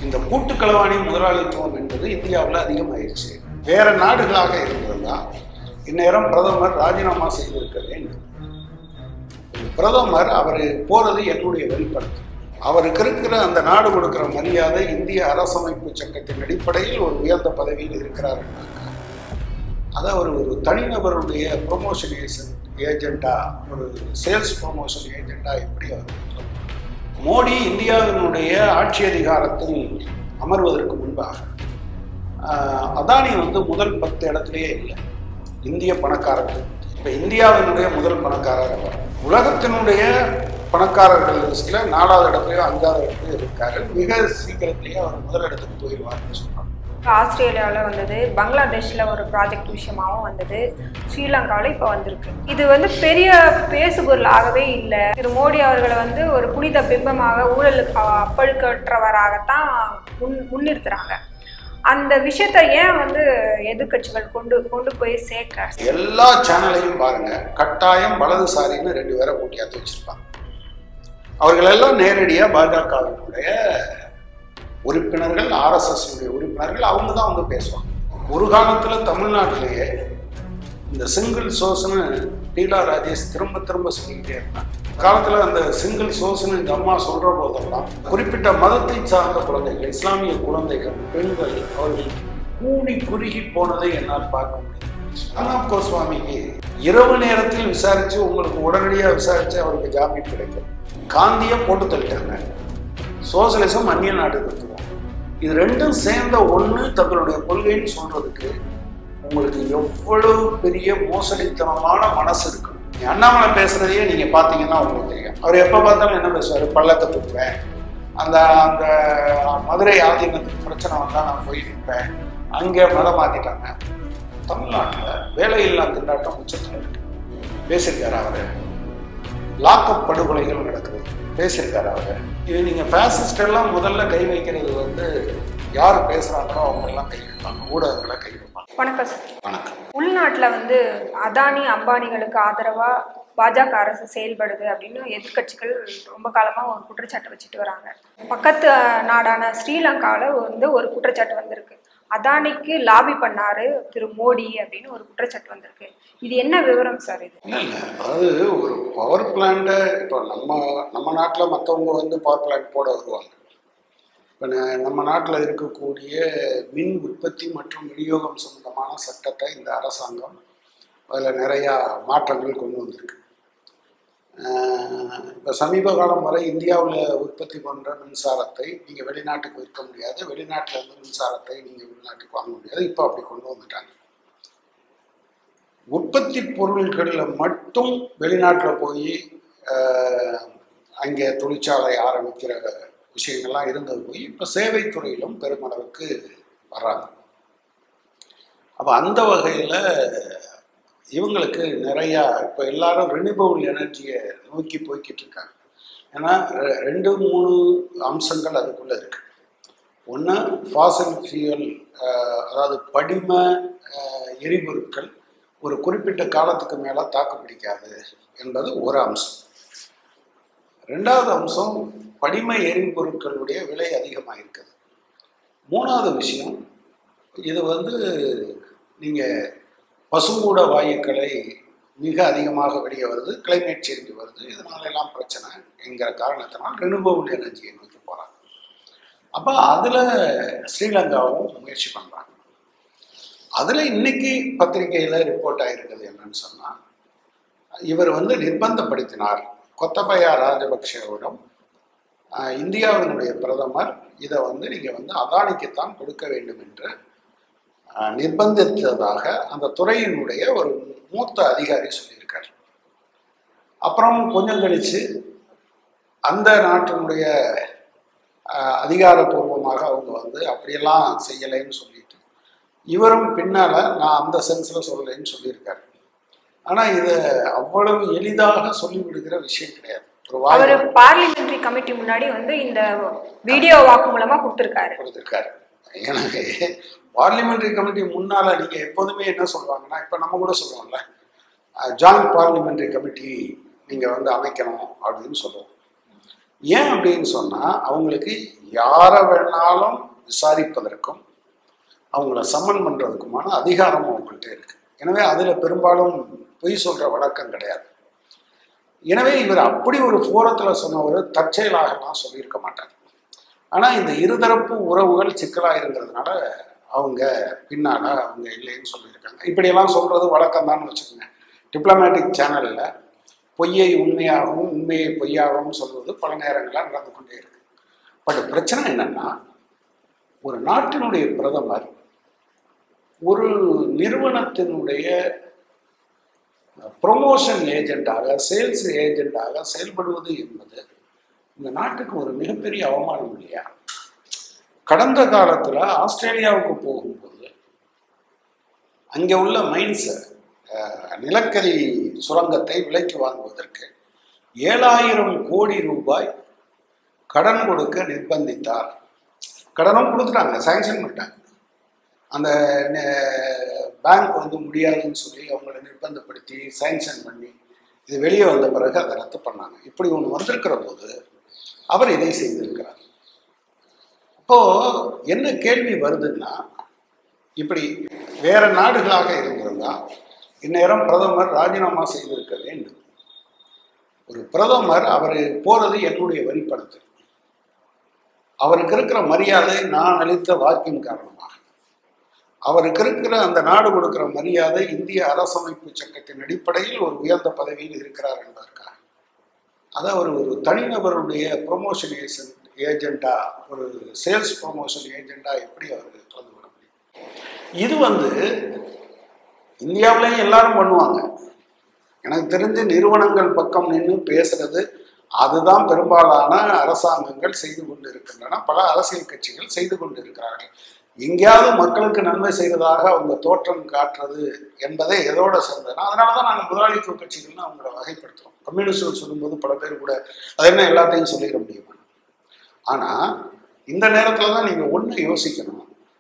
இந்த கூட்டுக்களவாணி முதலாளித்துவம் என்பது இந்தியாவில் அதிகமாயிருச்சு வேற நாடுகளாக இருந்திருந்தா இந்நேரம் பிரதமர் ராஜினாமா செய்திருக்க வேண்டும் பிரதமர் அவர் போறது என்னுடைய வெளிப்படுத்து அவருக்கு இருக்கிற அந்த நாடு கொடுக்கிற மரியாதை இந்திய அரசமைப்பு சட்டத்தின் அடிப்படையில் ஒரு உயர்ந்த பதவியில் இருக்கிறார் அதை அவர் ஒரு தனிநபருடைய ப்ரொமோஷன் ஏஜெண்டா ஒரு சேல்ஸ் ப்ரொமோஷன் ஏஜெண்டா எப்படி அவர் இருக்கலாம்? மோடி இந்தியாவினுடைய ஆட்சி அதிகாரத்தில் அமர்வதற்கு முன்பாக ஆஹ், அதானி வந்து முதல் பத்து இடத்துலயே இல்லை இந்திய பணக்காரர்கள் இப்போ இந்தியாவினுடைய முதல் பணக்காரர் அவர் உலகத்தினுடைய பணக்காரர்கள் லிஸ்ட்ல நாலாவது இடத்துலயோ அஞ்சாவது இடத்துலயோ இருக்காரு மிக சீக்கிரத்திலேயே அவர் முதல் இடத்துக்கு போயிடுவார்னு சொல்றாங்க ஆஸ்திரேலியாவில் வந்தது பங்களாதேஷில் ஒரு ப்ராஜெக்ட் விஷயமாவும் வந்தது ஸ்ரீலங்காவில் இப்போ வந்திருக்கு இது வந்து பெரிய பேசுபொருளாகவே இல்லை திரு மோடி அவர்களை வந்து ஒரு புனித பிம்பமாக ஊழலுக்கு அப்பழுக்கற்றவராகத்தான் முன் முன்னிறுத்துறாங்க அந்த விஷயத்தை ஏன் வந்து எதிர்க்கட்சிகள் கொண்டு கொண்டு போய் சேர்க்க எல்லா சேனலையும் பாருங்க கட்டாயம் வலதுசாரின்னு ரெண்டு பேரை கூட்டியாந்து வச்சிருப்பாங்க அவர்கள் எல்லாம் நேரடியா பாஜகவினுடைய உறுப்பினர்கள் ஆர்எஸ்எஸ் உறுப்பினர்கள் அவங்க தான் வந்து பேசுவாங்க ஒரு காலத்துல தமிழ்நாட்டிலேயே இந்த சிங்கிள் சோர்ஸ்னு டீலா ராஜேஷ் திரும்ப திரும்ப சொல்லிக்கிட்டே இருந்தாங்க காலத்துல அந்த சிங்கிள் சோர்ஸ்னு இந்த அம்மா சொல்ற போதெல்லாம் குறிப்பிட்ட மதத்தை சார்ந்த குழந்தைகள் இஸ்லாமிய குழந்தைகள் பெண்கள் அவர்கள் கூடி குறுகி போனதை என்னால் பார்க்க முடியும் அர்ணாப் கோஸ்வாமிக்கு இரவு நேரத்தில் விசாரிச்சு உங்களுக்கு உடனடியாக விசாரிச்சு அவருக்கு ஜாமீன் கிடைக்கும் காந்தியை போட்டு தள்ளிட்டாங்க சோசலிசம் அந்நிய நாடு தத்துவம் இது ரெண்டும் சேர்ந்த ஒண்ணு தங்களுடைய கொள்கைன்னு சொல்றதுக்கு உங்களுக்கு எவ்வளவு பெரிய மோசடித்தனமான மனசு இருக்கு நீ அண்ணாமலை பேசுறதையே நீங்க பாத்தீங்கன்னா உங்களுக்கு தெரியும் அவர் எப்ப பார்த்தாலும் என்ன பேசுவாரு பள்ளத்தை தூக்குவேன் அந்த அந்த மதுரை ஆதீனத்துக்கு பிரச்சனை வந்தா நான் போய் நிற்பேன் அங்கே மதம் மாத்திட்டாங்க தமிழ்நாட்டில் வேலையில்லா திண்டாட்டம் உச்சத்தில் இருக்கு பேசியிருக்காரு அவரு லாக்அப் படுகொலைகள் நடக்குது பேசியிருக்காரு அவரு இது நீங்க ஃபேசிஸ்ட் எல்லாம் முதல்ல கை வைக்கிறது வந்து யார் பேசுறாங்களோ அவங்க எல்லாம் கை வைப்பாங்க ஊடகங்களை கை வைப்பாங்க வணக்கம் சார் வணக்கம் உள்நாட்டில் வந்து அதானி அம்பானிகளுக்கு ஆதரவாக பாஜக அரசு செயல்படுது அப்படின்னு எதிர்க்கட்சிகள் ரொம்ப காலமாக ஒரு குற்றச்சாட்டு வச்சுட்டு வராங்க பக்கத்து நாடான ஸ்ரீலங்காவில் வந்து ஒரு குற்றச்சாட்டு வந்திருக்கு அதானிக்கு லாபி பண்ணாரு திரு மோடி அப்படின்னு ஒரு குற்றச்சாட்டு வந்திருக்கு இது என்ன விவரம் சார் இது இல்லை இல்லை அதாவது ஒரு பவர் பிளான்ட்டை இப்போ நம்ம நம்ம நாட்டில் மற்றவங்க வந்து பவர் பிளான்ட் போட வருவாங்க இப்போ நம்ம நாட்டில் இருக்கக்கூடிய மின் உற்பத்தி மற்றும் விநியோகம் சம்பந்தமான சட்டத்தை இந்த அரசாங்கம் அதில் நிறையா மாற்றங்கள் கொண்டு வந்திருக்கு இப்போ சமீப காலம் வரை இந்தியாவில் உற்பத்தி பண்ணுற மின்சாரத்தை நீங்கள் வெளிநாட்டுக்கு விற்க முடியாது வெளிநாட்டில் இருந்து மின்சாரத்தை நீங்கள் வெளிநாட்டுக்கு வாங்க முடியாது இப்போ அப்படி கொண்டு வந்துட்டாங்க உற்பத்தி பொருட்களில் மட்டும் வெளிநாட்டில் போய் அங்கே தொழிற்சாலை ஆரம்பிக்கிற விஷயங்கள்லாம் இருந்தது போய் இப்போ சேவைத்துறையிலும் பெருமளவுக்கு வர்றாங்க அப்போ அந்த வகையில் இவங்களுக்கு நிறையா இப்போ எல்லாரும் ரினியூவபிள் எனர்ஜியை நோக்கி போய்கிட்டு இருக்காங்க ஏன்னா ரெ- ரெண்டு மூணு அம்சங்கள் அதுக்குள்ளே இருக்கு ஒன்று ஃபாசல் ஃபியூயல் அதாவது படிம அஹ், எரிபொருட்கள் ஒரு குறிப்பிட்ட காலத்துக்கு மேலே தாக்கு பிடிக்காது என்பது ஒரு அம்சம் ரெண்டாவது அம்சம் படிம எரிபொருட்களுடைய விலை அதிகமாக இருக்குது மூணாவது விஷயம் இது வந்து நீங்கள் பசுங்கூட வாயுக்களை மிக அதிகமாக வெளியே வருது கிளைமேட் சேஞ்ச் வருது இதனால எல்லாம் பிரச்சனை என்கிற காரணத்தினால் ரெனுவபிள் எனர்ஜியை நோக்கி போகிறாங்க அப்போ அதில் ஸ்ரீலங்காவும் முயற்சி பண்ணுறாங்க அதில் இன்னைக்கு பத்திரிகையில் ரிப்போர்ட் ஆகிருக்கிறது என்னன்னு சொன்னால் இவர் வந்து நிர்பந்தப்படுத்தினார் கொத்தபயா ராஜபக்ஷவிடம் ஆஹ், இந்தியாவினுடைய பிரதமர் இதை வந்து நீங்கள் வந்து அதானிக்குத்தான் கொடுக்க வேண்டும் என்று ஆஹ், நிர்பந்தித்ததாக அந்த துறையினுடைய ஒரு மூத்த அதிகாரி சொல்லியிருக்கார் அப்புறம் கொஞ்சம் கழிச்சு அந்த நாட்டினுடைய ஆஹ், அதிகாரப்பூர்வமாக அவங்க வந்து அப்படியெல்லாம் செய்யலைன்னு சொல்லிட்டு இவரும் பின்னால நான் அந்த சென்ஸில் சொல்லலைன்னு சொல்லியிருக்காரு ஆனால் இதை அவ்வளவு எளிதாக சொல்லிவிடுகிற விஷயம் கிடையாது ஒரு அவர் வாய் பார்லிமெண்ட்ரி கமிட்டி முன்னாடி வந்து இந்த வீடியோ வாக்கு மூலமா கொடுத்துருக்காரு கொடுத்துருக்காரு எனக்கு பார்லிமெண்டரி கமிட்டி முன்னால நீங்க எப்போதுமே என்ன சொல்லுவாங்கன்னா இப்போ நம்ம கூட சொல்லுவோம்ல ஜாயிண்ட் பார்லிமெண்டரி கமிட்டி நீங்க வந்து அமைக்கணும் அப்படின்னு சொல்லுவோம் ஏன் அப்படின்னு சொன்னால் அவங்களுக்கு யாரை வேணாலும் விசாரிப்பதற்கும் அவங்கள சம்மன் பண்ணுறதுக்குமான அதிகாரம் அவங்கள்ட்ட இருக்கு எனவே அதில் பெரும்பாலும் பொய் சொல்கிற வழக்கம் கிடையாது எனவே இவர் அப்படி ஒரு ஃபோரத்தில் சொன்னவர் தற்செயலாகலாம் சொல்லியிருக்க மாட்டார் ஆனால் இந்த இருதரப்பு உறவுகள் சிக்கலாக இருக்கிறதுனால அவங்க பின்னால் அவங்க இல்லைன்னு சொல்லியிருக்காங்க இப்படியெல்லாம் சொல்கிறது வழக்கம் தான் வச்சுக்கோங்க டிப்ளமேட்டிக் சேனலில் பொய்யை உண்மையாகவும் உண்மையை பொய்யாகவும் சொல்வது பல நேரங்களாக நடந்து கொண்டே இருக்கு பட் பிரச்சனை என்னன்னா ஒரு நாட்டினுடைய பிரதமர் ஒரு நிறுவனத்தினுடைய ப்ரொமோஷன் ஏஜெண்டாக சேல்ஸ் ஏஜெண்டாக செயல்படுவது என்பது இந்த நாட்டுக்கு ஒரு மிகப்பெரிய அவமானம் இல்லையா கடந்த காலத்தில் ஆஸ்திரேலியாவுக்கு போகும்போது அங்கே உள்ள மைன்ஸை நிலக்கரி சுரங்கத்தை விலைக்கு வாங்குவதற்கு ஏழாயிரம் கோடி ரூபாய் கடன் கொடுக்க நிர்பந்தித்தார் கடனும் கொடுத்துட்டாங்க சாங்ஷன் பண்ணிட்டாங்க அந்த பேங்க் வந்து முடியாதுன்னு சொல்லி அவங்கள நிர்பந்தப்படுத்தி சாங்ஷன் பண்ணி இது வெளியே வந்த பிறகு அதை ரத்து பண்ணாங்க இப்படி ஒன்று வந்திருக்கிற போது அவர் இதை செய்திருக்கிறார் இப்போ என்ன கேள்வி வருதுன்னா இப்படி வேற நாடுகளாக இருந்திருந்தா இந்நேரம் பிரதமர் ராஜினாமா செய்திருக்க வேண்டும் ஒரு பிரதமர் அவர் போறது என்னுடைய வரிப்பணத்தில் அவருக்கு இருக்கிற மரியாதை நான் அளித்த வாக்கின் காரணமாக அவருக்கு இருக்கிற அந்த நாடு கொடுக்கிற மரியாதை இந்திய அரசமைப்பு சட்டத்தின் அடிப்படையில் ஒரு உயர்ந்த பதவியில் இருக்கிறார் என்பதற்காக அதை அவர் ஒரு தனிநபருடைய ப்ரொமோஷன் ஏஜெண்டா ஒரு சேல்ஸ் ப்ரொமோஷன் ஏஜெண்டா எப்படி அவர் கலந்து கொள்ள முடியும் இது வந்து இந்தியாவிலையும் எல்லாரும் பண்ணுவாங்க எனக்கு தெரிஞ்சு நிறுவனங்கள் பக்கம் நின்று பேசுறது அதுதான் பெரும்பாலான அரசாங்கங்கள் செய்து கொண்டு இருக்கின்றன பல அரசியல் கட்சிகள் செய்து கொண்டு இருக்கிறார்கள் எங்கேயாவது மக்களுக்கு நன்மை செய்வதாக அவங்க தோற்றம் காட்டுறது என்பதை எதோட சேர்ந்ததுன்னா அதனால தான் நாங்கள் முதலாளித்துவ கட்சிகள்னு அவங்கள வகைப்படுத்துறோம் கம்யூனிஸ்ட் சொல்லும்போது பல பேர் கூட அது என்ன எல்லாத்தையும் சொல்லிட முடியுமா ஆனால் இந்த நேரத்தில் தான் நீங்கள் ஒன்று யோசிக்கணும்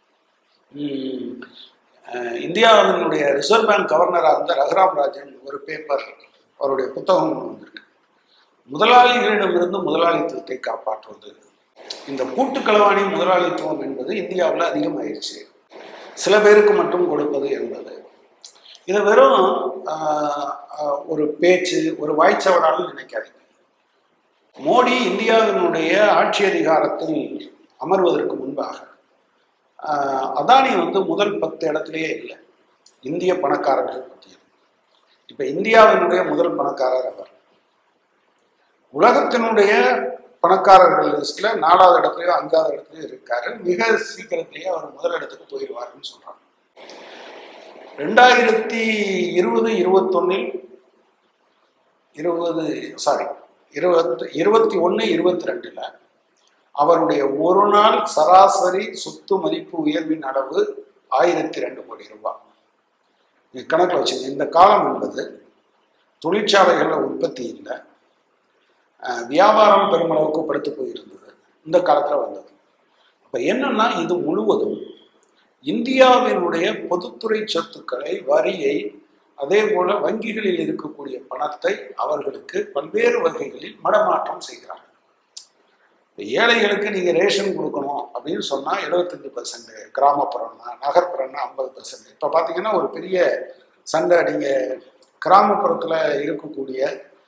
இந்தியாவினுடைய ரிசர்வ் பேங்க் கவர்னராக இருந்த ரகுராம் ராஜன் ஒரு பேப்பர் அவருடைய புத்தகம் வந்திருக்கு முதலாளிகளிடமிருந்து முதலாளித்துவத்தை காப்பாற்றுவது இந்த கூட்டுக்களவாணி முதலாளித்துவம் என்பது இந்தியாவில் அதிகமாயிருச்சு சில பேருக்கு மட்டும் கொடுப்பது என்பது இதை வெறும் ஒரு பேச்சு ஒரு வாய்ச்சவடாலும் நினைக்காதீங்க மோடி இந்தியாவினுடைய ஆட்சி அதிகாரத்தில் அமர்வதற்கு முன்பாக அதானி வந்து முதல் பத்து இடத்துலையே இல்லை இந்திய பணக்காரர்கள் பட்டியல் இப்போ இந்தியாவினுடைய முதல் பணக்காரர் அவர் உலகத்தினுடைய பணக்காரர்கள் லிஸ்ட்ல நாலாவது இடத்துலயோ அஞ்சாவது இடத்துலயோ இருக்காரு மிக சீக்கிரத்திலேயே அவர் முதல் இடத்துக்கு போயிடுவாருன்னு சொல்றாங்க ரெண்டாயிரத்தி இருபது இருபத்தொன்னில் இருபது சாரி இருபத்தி இருபத்தி ஒன்று இருபத்தி ரெண்டுல அவருடைய ஒரு நாள் சராசரி சொத்து மதிப்பு உயர்வின் அளவு ஆயிரத்தி ரெண்டு கோடி ரூபாய் கணக்கில் வச்சுங்க இந்த காலம் என்பது தொழிற்சாலைகளில் உற்பத்தி இல்லை வியாபாரம் பெருமளவுக்கு படுத்து போயிருந்தது இந்த காலத்தில் வந்தது அப்போ என்னன்னா இது முழுவதும் இந்தியாவினுடைய பொதுத்துறை சொத்துக்களை வரியை அதே போல வங்கிகளில் இருக்கக்கூடிய பணத்தை அவர்களுக்கு பல்வேறு வகைகளில் மடமாற்றம் செய்கிறார்கள் ஏழைகளுக்கு நீங்கள் ரேஷன் கொடுக்கணும் அப்படின்னு சொன்னால் எழுபத்தஞ்சு பர்சன்ட் கிராமப்புறம்னா நகர்ப்புறம்னா ஐம்பது பர்சன்ட் இப்போ பார்த்தீங்கன்னா ஒரு பெரிய சண்டை நீங்கள் கிராமப்புறத்தில் இருக்கக்கூடிய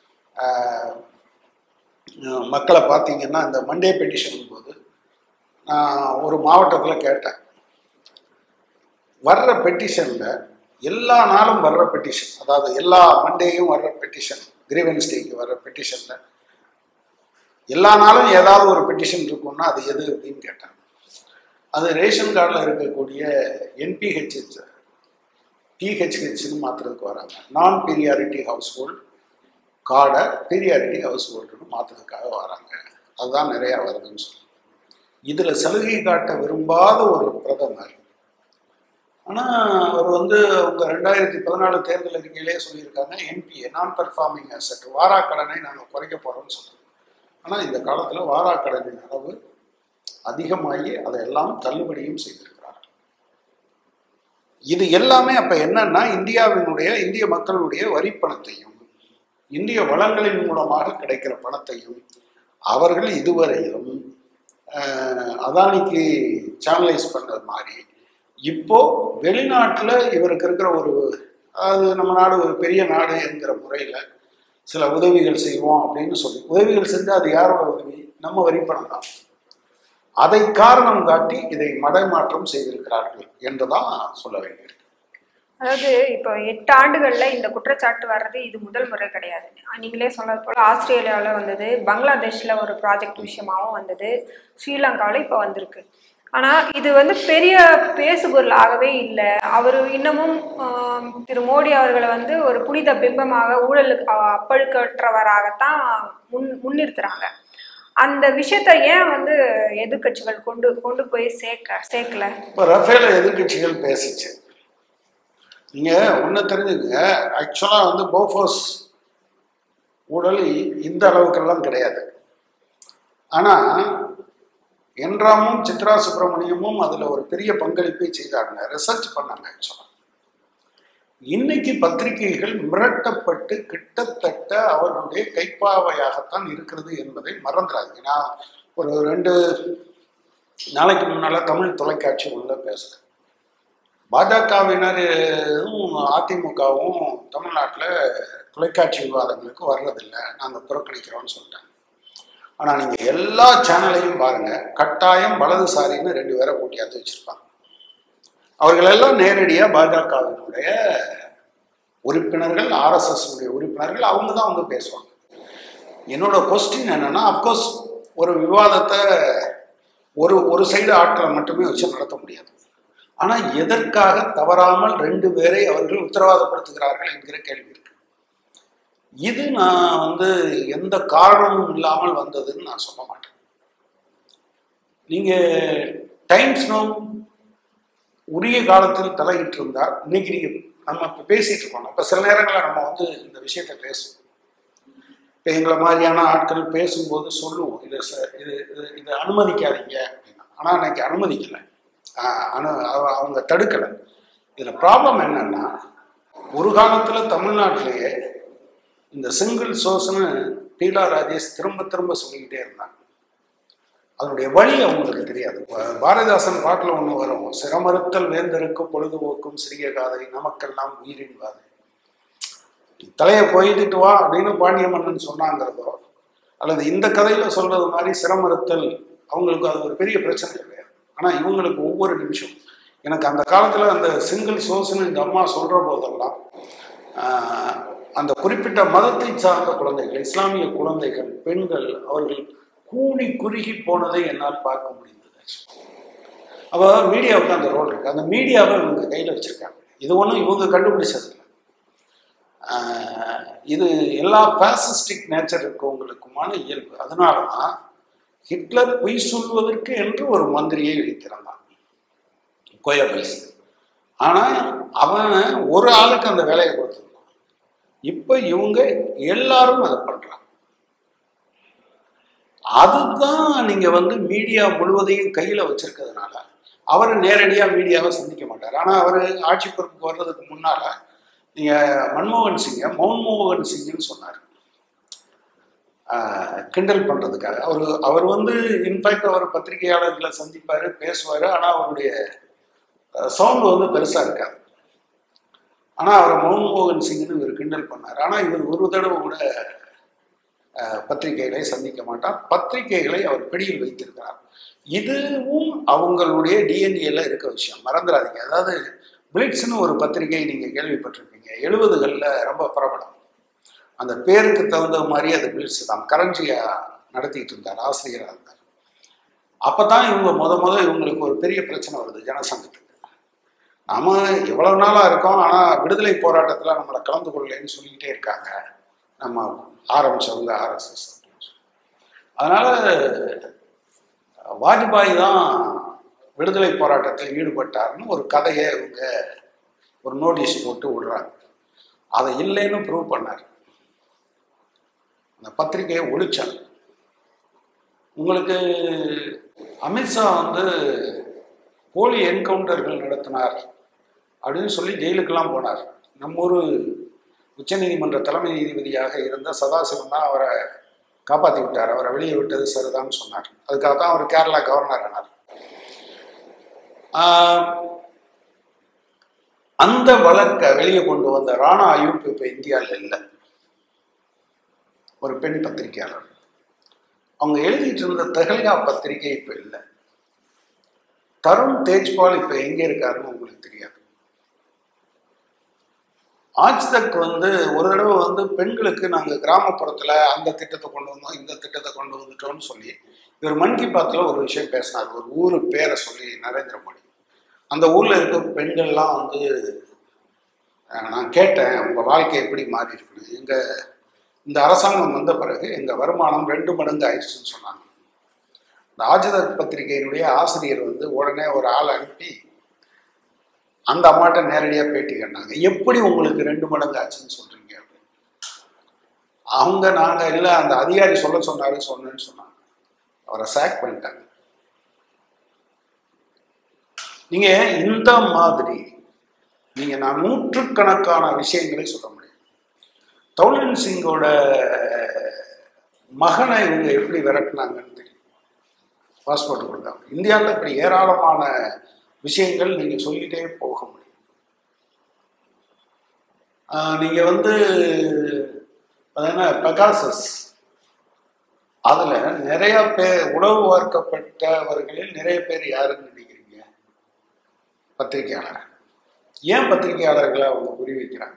மக்களை பார்த்தீங்கன்னா இந்த மண்டே பெட்டிஷன் போது நான் ஒரு மாவட்டத்தில் கேட்டேன் வர்ற பெட்டிஷனில் எல்லா நாளும் வர்ற பெட்டிஷன் அதாவது எல்லா மண்டேயும் வர்ற பெட்டிஷன் கிரீவன்ஸ் டேக்கு வர்ற பெட்டிஷனில் எல்லா நாளும் ஏதாவது ஒரு பெட்டிஷன் இருக்கும்னா அது எது அப்படின்னு கேட்டேன் அது ரேஷன் கார்டில் இருக்கக்கூடிய என்பிஹெச்ஹெச் பிஹெச்ஹெச்னு மாற்றுறதுக்கு வராங்க நான் பீரியாரிட்டி ஹவுஸ் ஹோல்ட் கார்டை பீரியாரிட்டி ஹவுஸ் ஹோல்டுன்னு மாற்றுறதுக்காக வராங்க அதுதான் நிறையா வருதுன்னு சொல்லி இதில் சலுகை காட்ட விரும்பாத ஒரு பிரதமர் ஆனால் அவர் வந்து அவங்க ரெண்டாயிரத்தி பதினாலு தேர்தல் அறிக்கையிலே சொல்லியிருக்காங்க என்பிஏ நான் பெர்ஃபார்மிங் அசட் வாராக்கடனை நாங்கள் குறைக்க போகிறோம்னு சொல்கிறோம் ஆனால் இந்த காலத்தில் வாராக்கடனின் அளவு அதிகமாகி அதையெல்லாம் தள்ளுபடியும் செய்திருக்கிறார் இது எல்லாமே அப்போ என்னன்னா இந்தியாவினுடைய இந்திய மக்களுடைய வரி பணத்தையும் இந்திய வளங்களின் மூலமாக கிடைக்கிற பணத்தையும் அவர்கள் இதுவரையிலும் அஹ், அதானிக்கு சேனலைஸ் பண்ணது மாதிரி இப்போ வெளிநாட்டில் இவருக்கு இருக்கிற ஒரு அதாவது நம்ம நாடு ஒரு பெரிய நாடு என்கிற முறையில் சில உதவிகள் செய்வோம் அப்படின்னு சொல்லி உதவிகள் செஞ்சால் அது யாரோட உதவி நம்ம வரிப்பணம் தான் அதை காரணம் காட்டி இதை மடைமாற்றம் செய்திருக்கிறார்கள் என்றுதான் சொல்ல வேண்டியது அதாவது இப்போ எட்டு ஆண்டுகள்ல இந்த குற்றச்சாட்டு வர்றது இது முதல் முறை கிடையாது நீங்களே சொன்னது போல ஆஸ்திரேலியாவில் வந்தது பங்களாதேஷ்ல ஒரு ப்ராஜெக்ட் விஷயமாவும் வந்தது ஸ்ரீலங்காவில் இப்போ வந்திருக்கு ஆனா இது வந்து பெரிய பேசுபொருளாகவே இல்லை அவர் இன்னமும் ஆம், திரு மோடி அவர்களை வந்து ஒரு புனித பிம்பமாக ஊழலுக்கு அ- அப்பழுக்கற்றவராகத்தான் முன் முன்னிறுத்துறாங்க அந்த விஷயத்த ஏன் வந்து எதிர்க்கட்சிகள் கொண்டு கொண்டு போய் சேர்க்க சேர்க்கல இப்போ ரஃபேல எதிர்க்கட்சிகள் பேசிச்சு நீங்க ஒன்று தெரிஞ்சுங்க ஆக்சுவலாக வந்து போஃபோஸ் ஊழல் இ- இந்த அளவுக்கெல்லாம் கிடையாது ஆனால் என்றாமும் சித்ரா சுப்பிரமணியமும் அதில் ஒரு பெரிய பங்களிப்பை செய்தாங்க ரிசர்ச் பண்ணாங்க ஆக்சுவலாக இன்னைக்கு பத்திரிகைகள் மிரட்டப்பட்டு கிட்டத்தட்ட அவர்களுடைய கைப்பாவையாகத்தான் இருக்கிறது என்பதை மறந்துடாதீங்க நான் ஒரு ரெண்டு நாளைக்கு முன்னால தமிழ் தொலைக்காட்சி உள்ள பேசுகிறேன் பாஜகவினரும் அதிமுகவும் தமிழ்நாட்டில் தொலைக்காட்சி விவாதங்களுக்கு வர்றதில்லை நாங்கள் புறக்கணிக்கிறோம்னு சொல்லிட்டாங்க ஆனால் நீங்கள் எல்லா சேனலையும் பாருங்கள் கட்டாயம் வலதுசாரின்னு ரெண்டு பேரை கூட்டியாந்து வச்சுருப்பாங்க அவர்களெல்லாம் நேரடியாக பாஜகவினுடைய உறுப்பினர்கள் ஆர்எஸ்எஸ் உடைய உறுப்பினர்கள் அவங்க தான் வந்து பேசுவாங்க என்னோட கொஸ்டின் என்னன்னா அஃப்கோர்ஸ் ஒரு விவாதத்தை ஒரு ஒரு சைடு ஆட்களை மட்டுமே வச்சு நடத்த முடியாது ஆனால் எதற்காக தவறாமல் ரெண்டு பேரை அவர்கள் உத்தரவாதப்படுத்துகிறார்கள் என்கிற கேள்வி இருக்கு இது நான் வந்து எந்த காரணமும் இல்லாமல் வந்ததுன்னு நான் சொல்ல மாட்டேன் நீங்க டைம்ஸ் நோ உரிய காலத்தில் தலையிட்டு இருந்தால் இன்னைக்கு நீங்க நம்ம இப்போ பேசிட்டு இருக்கோம் இப்போ சில நேரங்களில் நம்ம வந்து இந்த விஷயத்தை பேசுவோம் இப்போ எங்களை மாதிரியான ஆட்கள் பேசும்போது சொல்லுவோம் இது ச- இது இது இதை அனுமதிக்காதீங்க அப்படின்னா ஆனால் அன்னைக்கு அனுமதிக்கலை ஆஹ் அனு அவ- அவங்க தடுக்கலை இதில் ப்ராப்ளம் என்னன்னா ஒரு காலத்தில் தமிழ்நாட்டிலேயே இந்த சிங்கிள் சோர்ஸ்னு பீலா ராஜேஷ் திரும்ப திரும்ப சொல்லிக்கிட்டே இருந்தாங்க அதனுடைய வழி அவங்களுக்கு தெரியாது பா- பாரதிதாசன் பாட்டில் ஒன்று வரும் சிரமறுத்தல் வேந்தருக்கும் பொழுதுபோக்கும் சிறிய காதை நமக்கெல்லாம் உயிரின் வாதை தலையை கொய்துட்டு வா அப்படின்னு பாண்டிய மன்னன் சொன்னாங்கிறதோ அல்லது இந்த கதையில சொல்றது மாதிரி சிரமறுத்தல் அவங்களுக்கு அது ஒரு பெரிய பிரச்சனை கிடையாது ஆனா இவங்களுக்கு ஒவ்வொரு நிமிஷம் எனக்கு அந்த காலத்துல அந்த சிங்கிள் சோர்ஸ்னு இந்த அம்மா சொல்ற போதெல்லாம் ஆஹ், அந்த குறிப்பிட்ட மதத்தை சார்ந்த குழந்தைகள் இஸ்லாமிய குழந்தைகள் பெண்கள் அவர்கள் கூடி குறுகி போனதை என்னால் பார்க்க முடிந்தது அப்போ மீடியாவுக்கு அந்த ரோல் இருக்கு அந்த மீடியாவை இவங்க கையில் வச்சிருக்காங்க இது ஒன்றும் இவங்க கண்டுபிடிச்சது இல்லை ஆஹ் இது எல்லா பாசிஸ்டிக் நேச்சர் இருக்கவங்களுக்குமான இயல்பு அதனால தான் ஹிட்லர் பொய் சொல்வதற்கு என்று ஒரு மந்திரியை வைத்திருந்தான் கோயபல்ஸ் ஆனால் அவன் ஒரு ஆளுக்கு அந்த வேலையை கொடுத்துருந்தான் இப்போ இவங்க எல்லாரும் அதை பண்றாங்க அதுதான் நீங்க வந்து மீடியா முழுவதையும் கையில வச்சிருக்கிறதுனால அவர் நேரடியா மீடியாவை சந்திக்க மாட்டார் ஆனா அவர் ஆட்சி பொறுப்புக்கு வர்றதுக்கு முன்னால நீங்க மன்மோகன் சிங்கை மன்மோகன் சிங்னு சொன்னார் ஆஹ் கிண்டல் பண்றதுக்காக அவர் அவர் வந்து இன்ஃபேக்ட் அவர் பத்திரிகையாளர்களை சந்திப்பார் பேசுவார் ஆனால் அவருடைய சவுண்ட் வந்து பெருசா இருக்காது ஆனால் அவரை மன்மோகன் சிங்னு இவர் கிண்டல் பண்ணார் ஆனால் இவர் ஒரு தடவை கூட அஹ், பத்திரிகைகளை சந்திக்க மாட்டார் பத்திரிகைகளை அவர் பிடியில் வைத்திருக்கிறார் இதுவும் அவங்களுடைய டிஎன்ஏல இருக்க விஷயம் மறந்துடாதீங்க அதாவது பிளிட்ஸ்னு ஒரு பத்திரிகை நீங்கள் கேள்விப்பட்டிருப்பீங்க எழுபதுகளில் ரொம்ப பிரபலம் அந்த பேருக்கு தகுந்த மாதிரி அது பிளிட்ஸ் தான் கரஞ்சியா நடத்திட்டு இருந்தார் ஆசிரியராக இருந்தார் அப்போ தான் இவங்க முத முத இவங்களுக்கு ஒரு பெரிய பிரச்சனை வருது ஜனசங்கத்துக்கு நாம எவ்வளவு நாளா இருக்கோம் ஆனா விடுதலை போராட்டத்துல நம்மளை கலந்து கொள்ளலைன்னு சொல்லிக்கிட்டே இருக்காங்க நம்ம ஆரம்பிச்சவங்க ஆர்எஸ்எஸ் அதனால வாஜ்பாய் தான் விடுதலை போராட்டத்தில் ஈடுபட்டார்னு ஒரு கதையை இவங்க ஒரு நோட்டீஸ் போட்டு விடுறாங்க அதை இல்லைன்னு ப்ரூவ் பண்ணார் அந்த பத்திரிகையை ஒழிச்சார் உங்களுக்கு அமித்ஷா வந்து போலி என்கவுண்டர்கள் நடத்தினார் அப்படின்னு சொல்லி ஜெயிலுக்கெல்லாம் போனார் நம்ம ஊர் உச்சநீதிமன்ற தலைமை நீதிபதியாக இருந்த சதாசிவம் தான் அவரை காப்பாற்றி விட்டார் அவரை வெளியே விட்டது சரிதான்னு சொன்னார் அதுக்காக தான் அவர் கேரளா கவர்னர் ஆனார் ஆஹ், அந்த வழக்கை வெளியே கொண்டு வந்த ராணா அயூப் இப்போ இந்தியாவில் இல்லை ஒரு பெண் பத்திரிகையாளர் அவங்க எழுதிட்டு இருந்த தெஹல்கா பத்திரிகை இப்போ இல்லை தருண் தேஜ்பால் இப்போ எங்கே இருக்காருன்னு உங்களுக்கு தெரியாது ஆஜ்தக் வந்து ஒரு தடவை வந்து பெண்களுக்கு நாங்கள் கிராமப்புறத்தில் அந்த திட்டத்தை கொண்டு வந்தோம் இந்த திட்டத்தை கொண்டு வந்துட்டோம்னு சொல்லி இவர் மன் கி பாத்தில் ஒரு விஷயம் பேசினார் ஒரு ஊர் பேரை சொல்லி நரேந்திர மோடி அந்த ஊரில் இருக்க பெண்கள்லாம் வந்து அஹ், நான் கேட்டேன் உங்கள் வாழ்க்கை எப்படி மாறி இருக்குன்னு எங்கள் இந்த அரசாங்கம் வந்த பிறகு எங்கள் வருமானம் ரெண்டு மடங்கு ஆயிடுச்சுன்னு சொன்னாங்க இந்த ஆஜதக் பத்திரிகையினுடைய ஆசிரியர் வந்து உடனே ஒரு ஆள் அனுப்பி அந்த அம்மாட்ட நேரடியாக பேட்டி கேட்டாங்க எப்படி உங்களுக்கு ரெண்டு மடங்கு ஆச்சுன்னு சொல்றீங்க அப்படின்னு. அவங்க நாங்கள் இல்லை அந்த அதிகாரி சொல்ல சொன்னாரு சொன்னேன்னு சொன்னாங்க அவரை சாக் பண்ணிட்டாங்க நீங்க இந்த மாதிரி நீங்க நான் நூற்றுக்கணக்கான விஷயங்களை சொல்ல முடியும் தௌலன் சிங்கோட மகனை இவங்க எப்படி விரட்டினாங்கன்னு தெரியும் பாஸ்போர்ட் கொடுத்தாங்க இந்தியாவில் இப்படி ஏராளமான விஷயங்கள் நீங்க சொல்லிட்டே போக முடியும் ஆஹ் நீங்க வந்து அது என்ன பெகாசஸ் அதுல நிறைய பேர் உணவு வார்க்கப்பட்டவர்களில் நிறைய பேர் யாருன்னு நினைக்கிறீங்க பத்திரிகையாளர் ஏன் பத்திரிகையாளர்களை அவங்க குறி வைக்கிறாங்க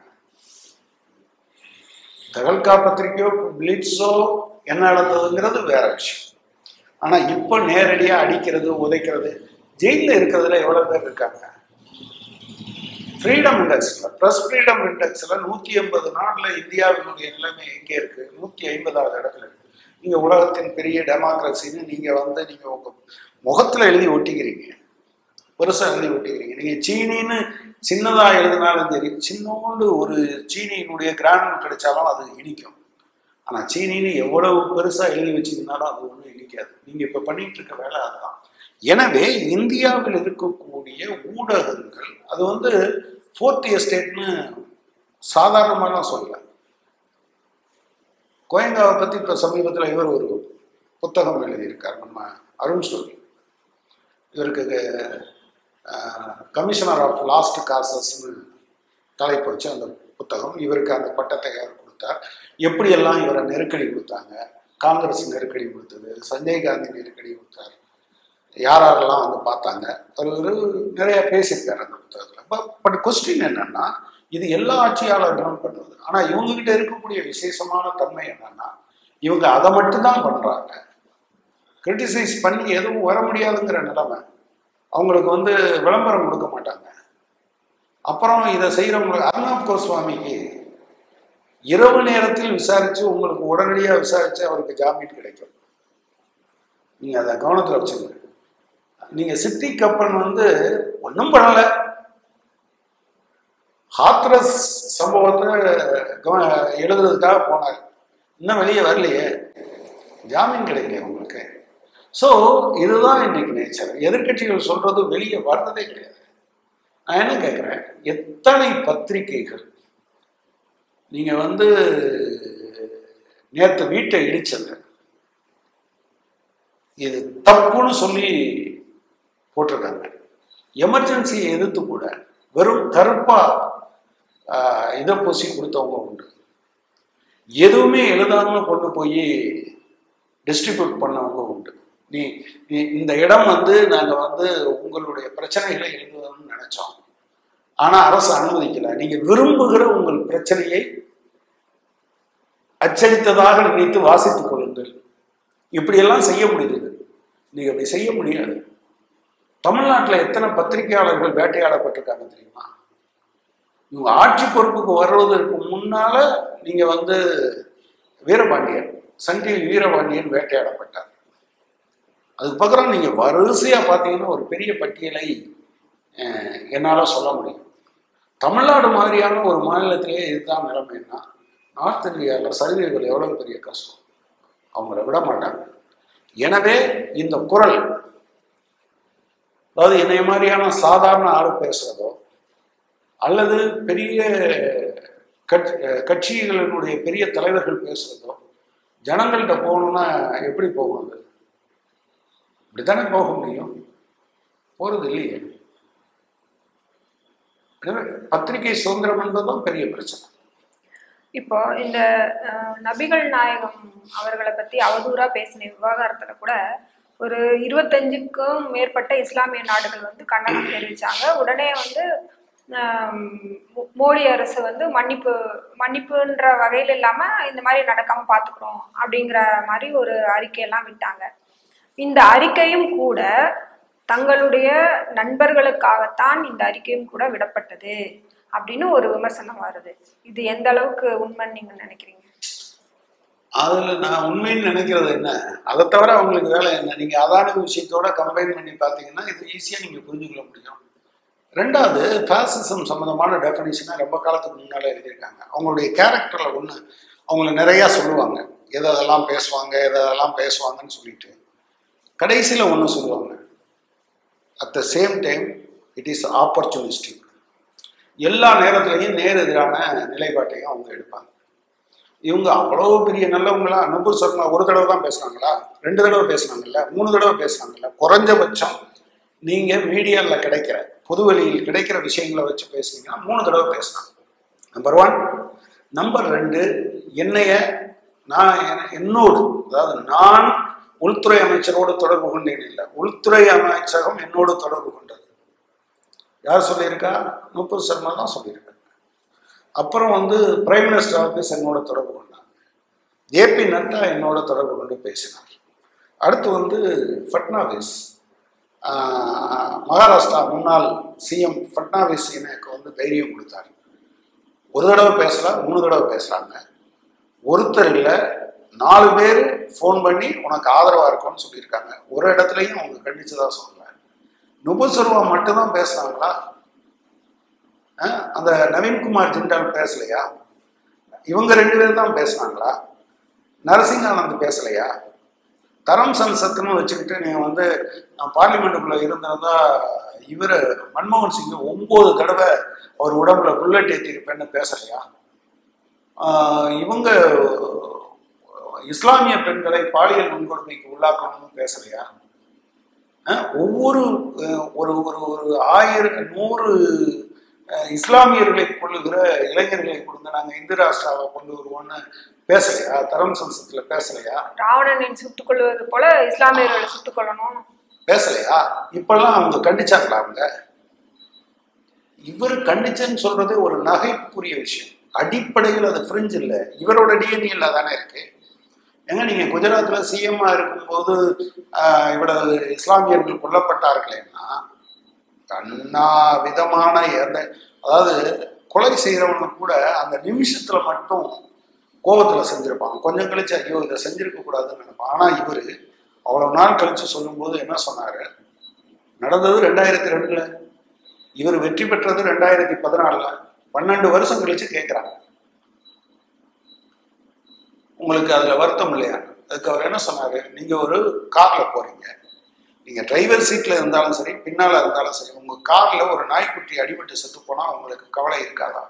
தகல்கா பத்திரிகையோ பிளிட்ஸோ என்ன நடந்ததுங்கிறது வேற விஷயம் ஆனா இப்போ நேரடியா அடிக்கிறது உதைக்கிறது ஜெயிலில் இருக்கிறதுல எவ்வளவு பேர் இருக்காங்க ஃப்ரீடம் இண்டெக்ஸ்ல ப்ரெஸ் ஃப்ரீடம் இண்டெக்ஸ்ல நூத்தி எண்பது நாடுல இந்தியாவினுடைய நிலைமை எங்கே இருக்கு நூத்தி ஐம்பதாவது இடத்துல இருக்கு நீங்க உலகத்தின் பெரிய டெமோக்ரஸின்னு நீங்க வந்து நீங்க உங்க முகத்துல எழுதி ஒட்டிக்கிறீங்க பெருசா எழுதி ஒட்டிக்கிறீங்க நீங்க சீனின்னு சின்னதா எழுதினாலும் சரி சின்னோண்டு ஒரு சீனியினுடைய கிராண்ட் கிடைச்சாலும் அது இனிக்கும் ஆனா சீனின்னு எவ்வளவு பெருசா எழுதி வச்சிருந்தாலும் அது ஒன்றும் இனிக்காது நீங்க இப்ப பண்ணிட்டு இருக்க வேலை அதுதான் எனவே இந்தியாவில் இருக்கக்கூடிய ஊடகங்கள் அது வந்து ஃபோர்த் எஸ்டேட்னு சாதாரணமாலாம் சொல்லல கோயங்காவை பத்தி இப்ப சமீபத்தில் இவர் ஒரு புத்தகம் எழுதியிருக்கார் நம்ம அருண் ஸ்டோரி இவருக்கு கமிஷனர் ஆஃப் லாஸ்ட் காசஸ்னு தலைப்பு வச்சு அந்த புத்தகம் இவருக்கு அந்த பட்டத்தை யார் கொடுத்தார் எப்படியெல்லாம் இவரை நெருக்கடி கொடுத்தாங்க காங்கிரஸ் நெருக்கடி கொடுத்தது சஞ்சய் காந்தி நெருக்கடி கொடுத்தார் யார் யாரெல்லாம் வந்து பார்த்தாங்க அவர் நிறைய பேசியிருக்காரு அந்த புத்தகத்தில் பட் கொஸ்டின் என்னன்னா இது எல்லா ஆட்சியாளர்களும் பண்ணுவது ஆனால் இவங்ககிட்ட இருக்கக்கூடிய விசேஷமான தன்மை என்னன்னா இவங்க அதை மட்டும்தான் பண்றாங்க கிரிட்டிசைஸ் பண்ணி எதுவும் வர முடியாதுங்கிற நிலைமை அவங்களுக்கு வந்து விளம்பரம் கொடுக்க மாட்டாங்க அப்புறம் இதை செய்கிறவங்களுக்கு அர்ணாப் கோஸ்வாமிக்கு இரவு நேரத்தில் விசாரித்து உங்களுக்கு உடனடியாக விசாரித்து அவருக்கு ஜாமீன் கிடைக்கும் நீங்கள் அதை கவனத்தில் வச்சுங்க நீங்கள் சித்தி கப்பன் வந்து ஒன்றும் பண்ணலை ஹாத்ரஸ் சம்பவத்தை கவ எழுதுறதுக்காக போனார் இன்னும் வெளியே வரலையே ஜாமீன் கிடைக்கல உங்களுக்கு ஸோ இதுதான் இன்னைக்கு நேச்சர் எதிர்கட்சிகள் சொல்றது வெளியே வர்றதே கிடையாது நான் என்ன கேட்குறேன் எத்தனை பத்திரிகைகள் நீங்க வந்து நேற்று வீட்டை இடிச்சது இது தப்புன்னு சொல்லி போட்டிருக்காங்க எமர்ஜென்சியை எதிர்த்து கூட வெறும் கருப்பா ஆஹ், இதை பூசி கொடுத்தவங்க உண்டு எதுவுமே எழுதாம கொண்டு போய் டிஸ்ட்ரிபியூட் பண்ணவங்க உண்டு நீ நீ இந்த இடம் வந்து நாங்கள் வந்து உங்களுடைய பிரச்சனைகளை எழுதுவோம்னு நினைச்சோம் ஆனால் அரசு அனுமதிக்கல நீங்க விரும்புகிற உங்கள் பிரச்சனையை அச்சடித்ததாக நினைத்து வாசித்துக் கொள்ளுங்கள் இப்படியெல்லாம் செய்ய முடியுது நீங்க அப்படி செய்ய முடியாது தமிழ்நாட்டில் எத்தனை பத்திரிகையாளர்கள் வேட்டையாடப்பட்டிருக்காங்க தெரியுமா இவங்க ஆட்சி பொறுப்புக்கு வர்றதற்கு முன்னால நீங்க வந்து வீரபாண்டியன் சன் டிவி வீரபாண்டியன் வேட்டையாடப்பட்டார் அதுக்கு பக்கறம் நீங்க வரிசையா பார்த்தீங்கன்னா ஒரு பெரிய பட்டியலை அஹ், என்னால சொல்ல முடியும் தமிழ்நாடு மாதிரியான ஒரு மாநிலத்திலேயே இதுதான் நிலைமைன்னா நார்த் இந்தியாவில் சலுகைகள் எவ்வளவு பெரிய கஷ்டம் அவங்கள விட மாட்டாங்க எனவே இந்த குரல் அதாவது என்னை மாதிரியான சாதாரண ஆள் பேசுறதோ அல்லது பெரிய கட்சி கட்சிகளினுடைய பெரிய தலைவர்கள் பேசுறதோ ஜனங்கள்கிட்ட போகணுன்னா எப்படி போகும் அது இப்படித்தானே போக முடியும் போகிறது இல்லையே எனவே பத்திரிகை சுதந்திரம் என்பதும் பெரிய பிரச்சனை இப்போ இந்த அஹ், நபிகள் நாயகம் அவர்களை பத்தி அவதூறா பேசின விவகாரத்துல கூட ஒரு இருபத்தஞ்சுக்கும் மேற்பட்ட இஸ்லாமிய நாடுகள் வந்து கண்டனம் தெரிவிச்சாங்க உடனே வந்து ஆம், மோ- மோடி அரசு வந்து மன்னிப்பு மன்னிப்புன்ற வகையில் இல்லாம இந்த மாதிரி நடக்காம பாத்துக்கிறோம் அப்படிங்கிற மாதிரி ஒரு அறிக்கையெல்லாம் விட்டாங்க இந்த அறிக்கையும் கூட தங்களுடைய நண்பர்களுக்காகத்தான் இந்த அறிக்கையும் கூட விடப்பட்டது அப்படின்னு ஒரு விமர்சனம் வருது இது எந்த அளவுக்கு உண்மைன்னு நீங்க நினைக்கிறீங்க அதுல நான் உண்மைன்னு நினைக்கிறது என்ன அதை தவிர அவங்களுக்கு வேலை என்ன நீங்க அதான விஷயத்தோட கம்பைன் பண்ணி பார்த்தீங்கன்னா இது ஈஸியா நீங்க புரிஞ்சுக்கொள்ள முடியும் ரெண்டாவது ஃபேசிசம் சம்மந்தமான டெஃபினேஷனை ரொம்ப காலத்துக்கு முன்னால எழுதியிருக்காங்க அவங்களுடைய கேரக்டர்ல ஒன்று அவங்கள நிறையா சொல்லுவாங்க எதை அதெல்லாம் பேசுவாங்க எதை அதெல்லாம் பேசுவாங்கன்னு சொல்லிட்டு கடைசியில் ஒன்று சொல்லுவாங்க at the same time it is opportunistic எல்லா நேரத்துலையும் நேர் எதிரான நிலைப்பாட்டையும் அவங்க எடுப்பாங்க இவங்க அவ்வளோ பெரிய நல்லவங்களா அனுபவ சர்மா ஒரு தடவை தான் பேசுனாங்களா ரெண்டு தடவை பேசுனாங்கல்ல மூணு தடவை பேசுனாங்கல்ல குறைஞ்சபட்சம் நீங்கள் மீடியாவில் கிடைக்கிற பொதுவெளியில் கிடைக்கிற விஷயங்களை வச்சு பேசுனீங்கன்னா மூணு தடவை பேசினாங்க நம்பர் ஒன் நம்பர் ரெண்டு என்னைய நான் என- என்னோடு அதாவது நான் உள்துறை அமைச்சரோடு தொடர்பு கொண்டேன் இல்லை உள்துறை அமைச்சகம் என்னோடு தொடர்பு கொண்டது யார் சொல்லியிருக்கா முப்பது சர்மா தான் சொல்லியிருக்காங்க அப்புறம் வந்து பிரைம் மினிஸ்டர் ஆஃபீஸ் என்னோட தொடர்பு கொண்டாங்க ஏபி நட்டா என்னோட தொடர்பு கொண்டு பேசினார் அடுத்து வந்து ஃபட்னாவிஸ் ஆஹ், மகாராஷ்டிரா முன்னாள் சிஎம் ஃபட்னாவிஸ் எனக்கு வந்து தைரியம் கொடுத்தார் ஒரு தடவை பேசலாம் மூணு தடவை பேசுகிறாங்க ஒருத்தர் இல்லை நாலு பேர் ஃபோன் பண்ணி உனக்கு ஆதரவாக இருக்கும்னு சொல்லியிருக்காங்க ஒரு இடத்துலையும் அவங்க கண்டிச்சு தான் சொல்லுவேன் நுபுசர்வா மட்டும்தான் பேசுனாங்களா அஹ், அந்த நவீன்குமார் ஜிண்டால் பேசலையா இவங்க ரெண்டு பேரும் தான் பேசுனாங்களா நரசிங்கானந்த் பேசலையா தரம் சன்சத்துன்னு வச்சுக்கிட்டு நீங்கள் வந்து நான் பார்லிமெண்ட்டுக்குள்ளே இருந்திருந்தா இவர் மன்மோகன் சிங் ஒம்பது தடவை அவர் உடம்புல புல்லட் ஏற்றிருப்பேன்னு பேசலையா ஆஹ் இவங்க இஸ்லாமிய பெண்களை பாலியல் வன்கொடுமைக்கு உள்ளாக்கணும்னு பேசலையா அஹ் ஒவ்வொரு அஹ் ஒரு ஒரு ஒரு ஆயிரம் நூறு அஹ் இஸ்லாமியர்களை கொள்ளுகிற இளைஞர்களை கொடுங்க நாங்கள் இந்து ராஷ்டிராவை கொண்டு வருவோம்னு பேசலையா தரம் சம்சத்தில் பேசலையா ராவணனை சுட்டுக் கொள்வது போல இஸ்லாமியர்களை சுட்டுக் கொள்ளணும் பேசலையா இப்பெல்லாம் அவங்க கண்டிச்சாங்களா அவங்க இவர் கண்டிச்சேன்னு சொல்றது ஒரு நகைப்புரிய விஷயம் அடிப்படையில் அது ஃப்ரிஞ்ச் இல்லை இவரோட டிஎன்ஏல தானே இருக்கு ஏங்க நீங்க குஜராத்ல சிஎம்மா இருக்கும்போது ஆஹ், இவ்வளவு இஸ்லாமியர்கள் கொல்லப்பட்டார்களேன்னா அண்ணா விதமான எந்த அதாவது கொலை செய்யறவனுக்கு கூட அந்த நிமிஷத்துல மட்டும் கோபத்துல செஞ்சிருப்பான் கொஞ்சம் கழிச்சு ஐயோ இதை செஞ்சிருக்க கூடாதுன்னு நினைப்பான் ஆனா இவரு அவ்வளவு நாள் கழிச்சு சொல்லும்போது என்ன சொன்னாரு நடந்தது ரெண்டாயிரத்தி ரெண்டுல இவர் வெற்றி பெற்றது ரெண்டாயிரத்தி பதினாலுல பன்னெண்டு வருஷம் கழிச்சு கேட்குறாங்க உங்களுக்கு அதுல வருத்தம் இல்லையா அதுக்கு அவர் என்ன சொன்னாரு நீங்க ஒரு கார்ல போறீங்க நீங்க டிரைவர் சீட்ல இருந்தாலும் சரி பின்னால இருந்தாலும் சரி உங்க கார்ல ஒரு நாய்க்குட்டி அடிபட்டு செத்து போனா உங்களுக்கு கவலை இருக்காதா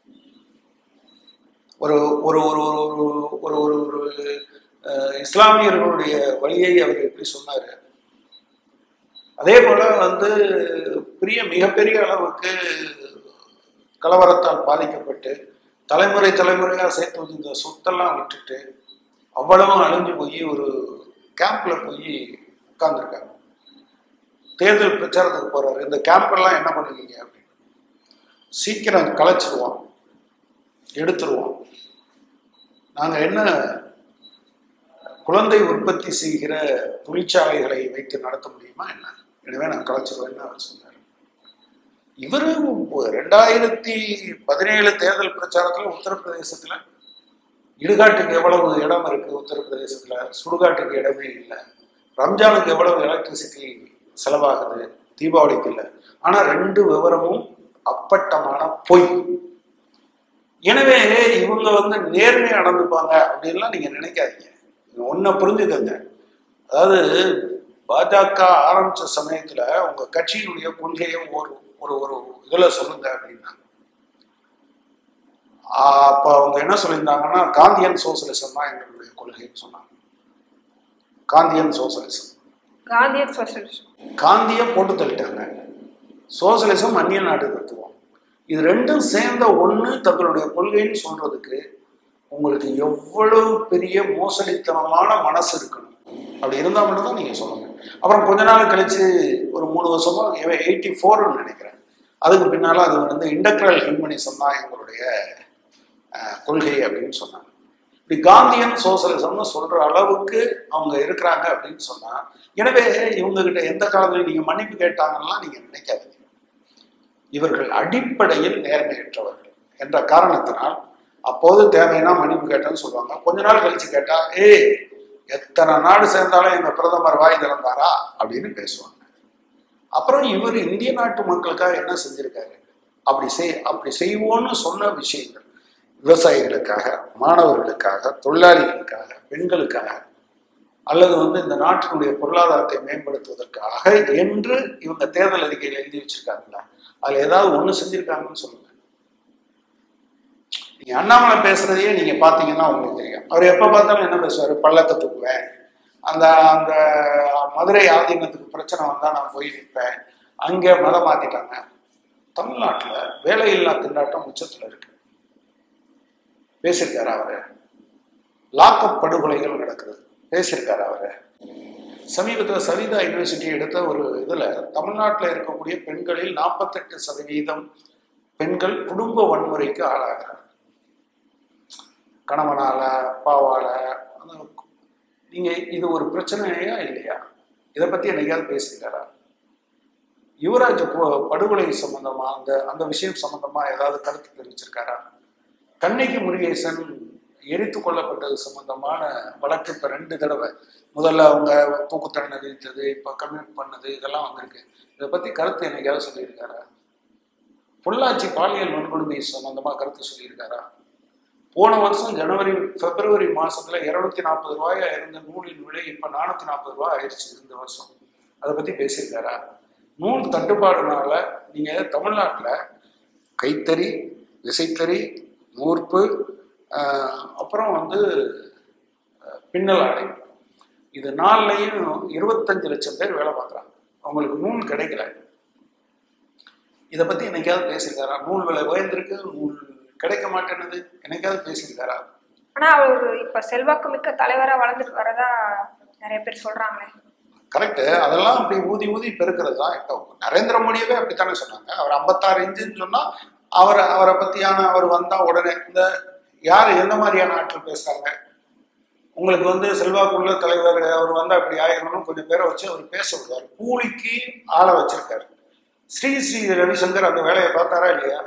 ஒரு ஒரு ஒரு ஒரு ஒரு ஒரு ஒரு அஹ், இஸ்லாமியர்களுடைய வழியை அவர் எப்படி சொன்னாரு அதே போல வந்து பெரிய மிகப்பெரிய அளவுக்கு கலவரத்தால் பாதிக்கப்பட்டு தலைமுறை தலைமுறையா சேர்த்து வச்சிருந்த சொத்தெல்லாம் விட்டுட்டு அவ்வளவும் அழிஞ்சு போய் ஒரு கேம்ப்ல போய் உட்கார்ந்துருக்காங்க தேர்தல் பிரச்சாரத்துக்கு போறாரு இந்த கேம்ப் எல்லாம் என்ன பண்ணுவீங்க அப்படின்னு சீக்கிரம் கலைச்சிருவோம் எடுத்துருவோம் நாங்க என்ன குழந்தை உற்பத்தி செய்கிற தொழிற்சாலைகளை வைத்து நடத்த முடியுமா என்ன எனவே நான் கலைச்சிருவேன்னு அவர் சொன்னார் இவரு ரெண்டாயிரத்தி பதினேழு தேர்தல் பிரச்சாரத்துல உத்தரப்பிரதேசத்துல இடுகாட்டுக்கு எவ்வளவு இடம் இருக்கு உத்தரப்பிரதேசத்துல சுடுகாட்டுக்கு இடமே இல்லை ரம்ஜானுக்கு எவ்வளவு எலக்ட்ரிசிட்டி செலவாகுது தீபாவளிக்கு இல்லை ஆனா ரெண்டு விவரமும் அப்பட்டமான பொய் எனவே இவங்க வந்து நேர்மையா நடந்துப்பாங்க அப்படின்லாம் நீங்க நினைக்காதீங்க நீங்க ஒன்ன புரிஞ்சுக்கங்க அதாவது பாஜக ஆரம்பிச்ச சமயத்துல உங்க கட்சியினுடைய கொள்கையை ஒரு ஒரு ஒரு இதுல சொல்லுங்க அப்படின்னா அப்போ அவங்க என்ன சொல்லியிருந்தாங்கன்னா காந்தியன் சோசலிசம் தான் எங்களுடைய கொள்கைன்னு சொன்னாங்க காந்தியன் சோசலிசம் காந்தியன் சோசியலிசம் காந்தியை போட்டு தள்ளிட்டாங்க சோசலிசம் அந்நிய நாடு தத்துவம் இது ரெண்டும் சேர்ந்த ஒன்று தங்களுடைய கொள்கைன்னு சொல்றதுக்கு உங்களுக்கு எவ்வளவு பெரிய மோசடித்தனமான மனசு இருக்கணும் அப்படி இருந்தால் மட்டும்தான் நீங்கள் சொல்லுங்க அப்புறம் கொஞ்ச நாள் கழிச்சு ஒரு மூணு வருஷமா எயிட்டி ஃபோர்னு நினைக்கிறேன் அதுக்கு பின்னால அது வந்து இண்டக்ரல் ஹியூமனிசம் தான் எங்களுடைய அஹ், கொள்கை அப்படின்னு சொன்னாங்க இப்படி காந்தியன் சோசலிசம்னு சொல்ற அளவுக்கு அவங்க இருக்கிறாங்க அப்படின்னு சொன்னா எனவே இவங்க கிட்ட எந்த காலத்துல நீங்க மன்னிப்பு கேட்டாங்கன்னா நீங்க நினைக்காதீங்க இவர்கள் அடிப்படையில் நேர்மையற்றவர்கள் என்ற காரணத்தினால் அப்போது தேவைன்னா மன்னிப்பு கேட்டேன்னு சொல்லுவாங்க கொஞ்ச நாள் கழிச்சு கேட்டா ஏய் எத்தனை நாடு சேர்ந்தாலும் எங்க பிரதமர் வாய் திறந்தாரா அப்படின்னு பேசுவாங்க அப்புறம் இவர் இந்திய நாட்டு மக்களுக்காக என்ன செஞ்சிருக்காரு அப்படி செய் அப்படி செய்வோன்னு சொன்ன விஷயங்கள் விவசாயிகளுக்காக மாணவர்களுக்காக தொழிலாளிகளுக்காக பெண்களுக்காக அல்லது வந்து இந்த நாட்டினுடைய பொருளாதாரத்தை மேம்படுத்துவதற்காக என்று இவங்க தேர்தல் அறிக்கையில் எழுதி வச்சிருக்காங்களா அதுல ஏதாவது ஒண்ணு செஞ்சிருக்காங்கன்னு சொல்லுங்க நீங்க அண்ணாமலை பேசுறதையே நீங்க பாத்தீங்கன்னா உங்களுக்கு தெரியும் அவர் எப்ப பார்த்தாலும் என்ன பேசுவாரு பள்ளத்தை தூக்குவேன் அந்த அந்த மதுரை ஆதீனத்துக்கு பிரச்சனை வந்தா நான் போய் நிற்பேன் அங்கே மதம் மாத்திட்டாங்க தமிழ்நாட்டுல வேலையில்லா திண்டாட்டம் உச்சத்துல இருக்கு பேசியிருக்காரு அவரு லாக்அப் படுகொலைகள் நடக்குது பேசியிருக்காரு அவரு சமீபத்தில் சவிதா யூனிவர்சிட்டி எடுத்த ஒரு இதுல தமிழ்நாட்டில் இருக்கக்கூடிய பெண்களில் நாற்பத்தெட்டு சதவீதம் பெண்கள் குடும்ப வன்முறைக்கு ஆளாகிறார் கணவனால அப்பாவால அந்த நீங்க இது ஒரு பிரச்சனையா இல்லையா இதை பத்தி என்னைக்காவது பேசியிருக்காரா யுவராஜ் பு- படுகொலை சம்பந்தமா அந்த அந்த விஷயம் சம்பந்தமா ஏதாவது கருத்து தெரிவிச்சிருக்காரா கண்ணகி முருகேசன் எரித்து கொல்லப்பட்டது சம்பந்தமான வழக்கு இப்ப ரெண்டு தடவை முதல்ல அவங்க தூக்குத்தண்டனை விதித்தது இப்ப கம்யூட் பண்ணது இதெல்லாம் வந்திருக்கு இதை பத்தி கருத்து என்னைக்காவது சொல்லியிருக்காரா பொள்ளாச்சி பாலியல் வன்கொடுமை சம்பந்தமா கருத்து சொல்லியிருக்காரா போன வருஷம் ஜனவரி பிப்ரவரி மாசத்துல இருநூத்தி நாற்பது ரூபாயா இருந்த நூலின் விலை இப்ப நானூத்தி நாற்பது ரூபாய் ஆயிடுச்சு இந்த வருஷம் அதை பத்தி பேசியிருக்காரா நூல் தட்டுப்பாடுனால நீங்க தமிழ்நாட்டுல கைத்தறி விசைத்தறி நூற்பு ஆஹ், அப்புறம் வந்து அஹ், பின்னல் ஆடை இது நாலுலையும் இருபத்தஞ்சு லட்சம் பேர் வேலை பார்க்குறாங்க அவங்களுக்கு நூல் கிடைக்கல இதை பத்தி என்னைக்காவது பேசியிருக்காரா நூல் விலை உயர்ந்திருக்கு நூல் கிடைக்க மாட்டேன்னுது என்னைக்காவது பேசியிருக்காரா ஆனா அவர் இப்ப செல்வாக்கு மிக்க தலைவரா வளர்ந்துட்டு வரதா நிறைய பேர் சொல்றாங்களே கரெக்டு அதெல்லாம் அப்படி ஊதி ஊதி பெருக்கிறது தான் இப்போ நரேந்திர மோடியவே அப்படித்தானே சொன்னாங்க அவர் ஐம்பத்தாறு இன்ச்சுன்னு சொன்னா அவர் அவரை பத்தியான அவர் வந்தா உடனே இந்த யார் எந்த மாதிரியான ஆட்கள் பேசுறாங்க உங்களுக்கு வந்து செல்வாக்குள்ள தலைவர் அவர் வந்தா இப்படி ஆயிரணும் கொஞ்சம் பேரை வச்சு அவர் பேச விடுவார் கூலிக்கு ஆளை வச்சிருக்காரு ஸ்ரீ ஸ்ரீ ரவிசங்கர் அந்த வேலையை பார்த்தாரா இல்லையா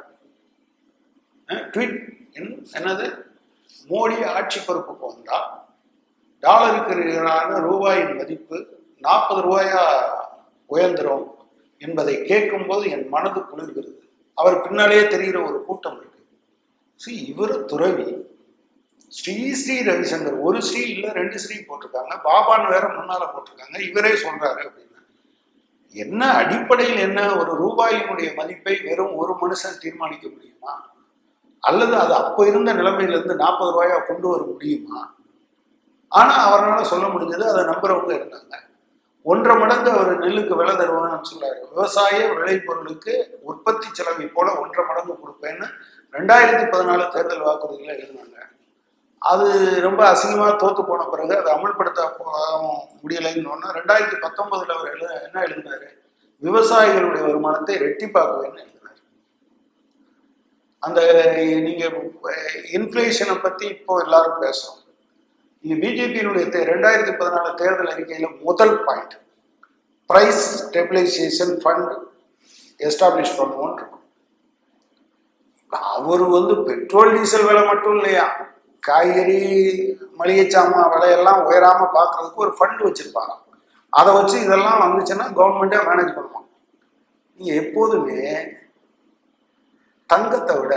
ட்வீட் என்னது மோடி ஆட்சி பொறுப்புக்கு வந்தா டாலருக்கு எதிரான ரூபாயின் மதிப்பு நாற்பது ரூபாயா உயர்ந்துரும் என்பதை கேட்கும்போது என் மனது குளிர்கிறது அவர் பின்னாலேயே தெரிகிற ஒரு கூட்டம் இருக்கு see இவர் துறவி ஸ்ரீ ஸ்ரீ ரவிசங்கர் ஒரு ஸ்ரீ இல்ல ரெண்டு ஸ்ரீ போட்டிருக்காங்க பாபான்னு வேற முன்னால போட்டிருக்காங்க இவரே சொல்றாரு அப்படின்னு என்ன அடிப்படையில் என்ன ஒரு ரூபாயினுடைய மதிப்பை வெறும் ஒரு மனுஷன் தீர்மானிக்க முடியுமா அல்லது அது அப்போ இருந்த நிலைமையில இருந்து நாற்பது ரூபாயா கொண்டு வர முடியுமா ஆனா அவரால் சொல்ல முடிஞ்சது அதை நம்புறவங்க இருந்தாங்க ஒன்றரை மடங்கு அவர் நெல்லுக்கு விலை தருவான்னு சொல்றாரு விவசாய விளைபொருளுக்கு உற்பத்தி செலவை போல ஒன்றரை மடங்கு கொடுப்பேன்னு ரெண்டாயிரத்தி பதினாலு தேர்தல் வாக்குறுதிகளை எழுதினாங்க அது ரொம்ப அசிங்கமா தோத்து போன பிறகு அதை அமல்படுத்த போ- முடியலைன்னு ரெண்டாயிரத்தி பத்தொன்பதுல அவர் எழுத என்ன எழுதினாரு விவசாயிகளுடைய வருமானத்தை ரெட்டிப்பாக்குவேன்னு எழுதினார் அந்த நீங்க இன்ஃப்ளேஷனை பத்தி இப்போ எல்லாரும் பேசுறோம் நீங்க பிஜேபியினுடைய ரெண்டாயிரத்தி பதினாலு தேர்தல் அறிக்கையில முதல் point price stabilization fund establish பண்ணுவோம் இருக்கும் அவர் வந்து பெட்ரோல் டீசல் விலை மட்டும் இல்லையா காய்கறி மளிகை சாமான் விலையெல்லாம் உயராம பார்க்கறதுக்கு ஒரு ஃபண்ட் வச்சிருப்பாங்க அதை வச்சு இதெல்லாம் வந்துச்சுன்னா கவர்மெண்ட்டே மேனேஜ் பண்ணுவாங்க நீங்க எப்போதுமே தங்கத்தை விட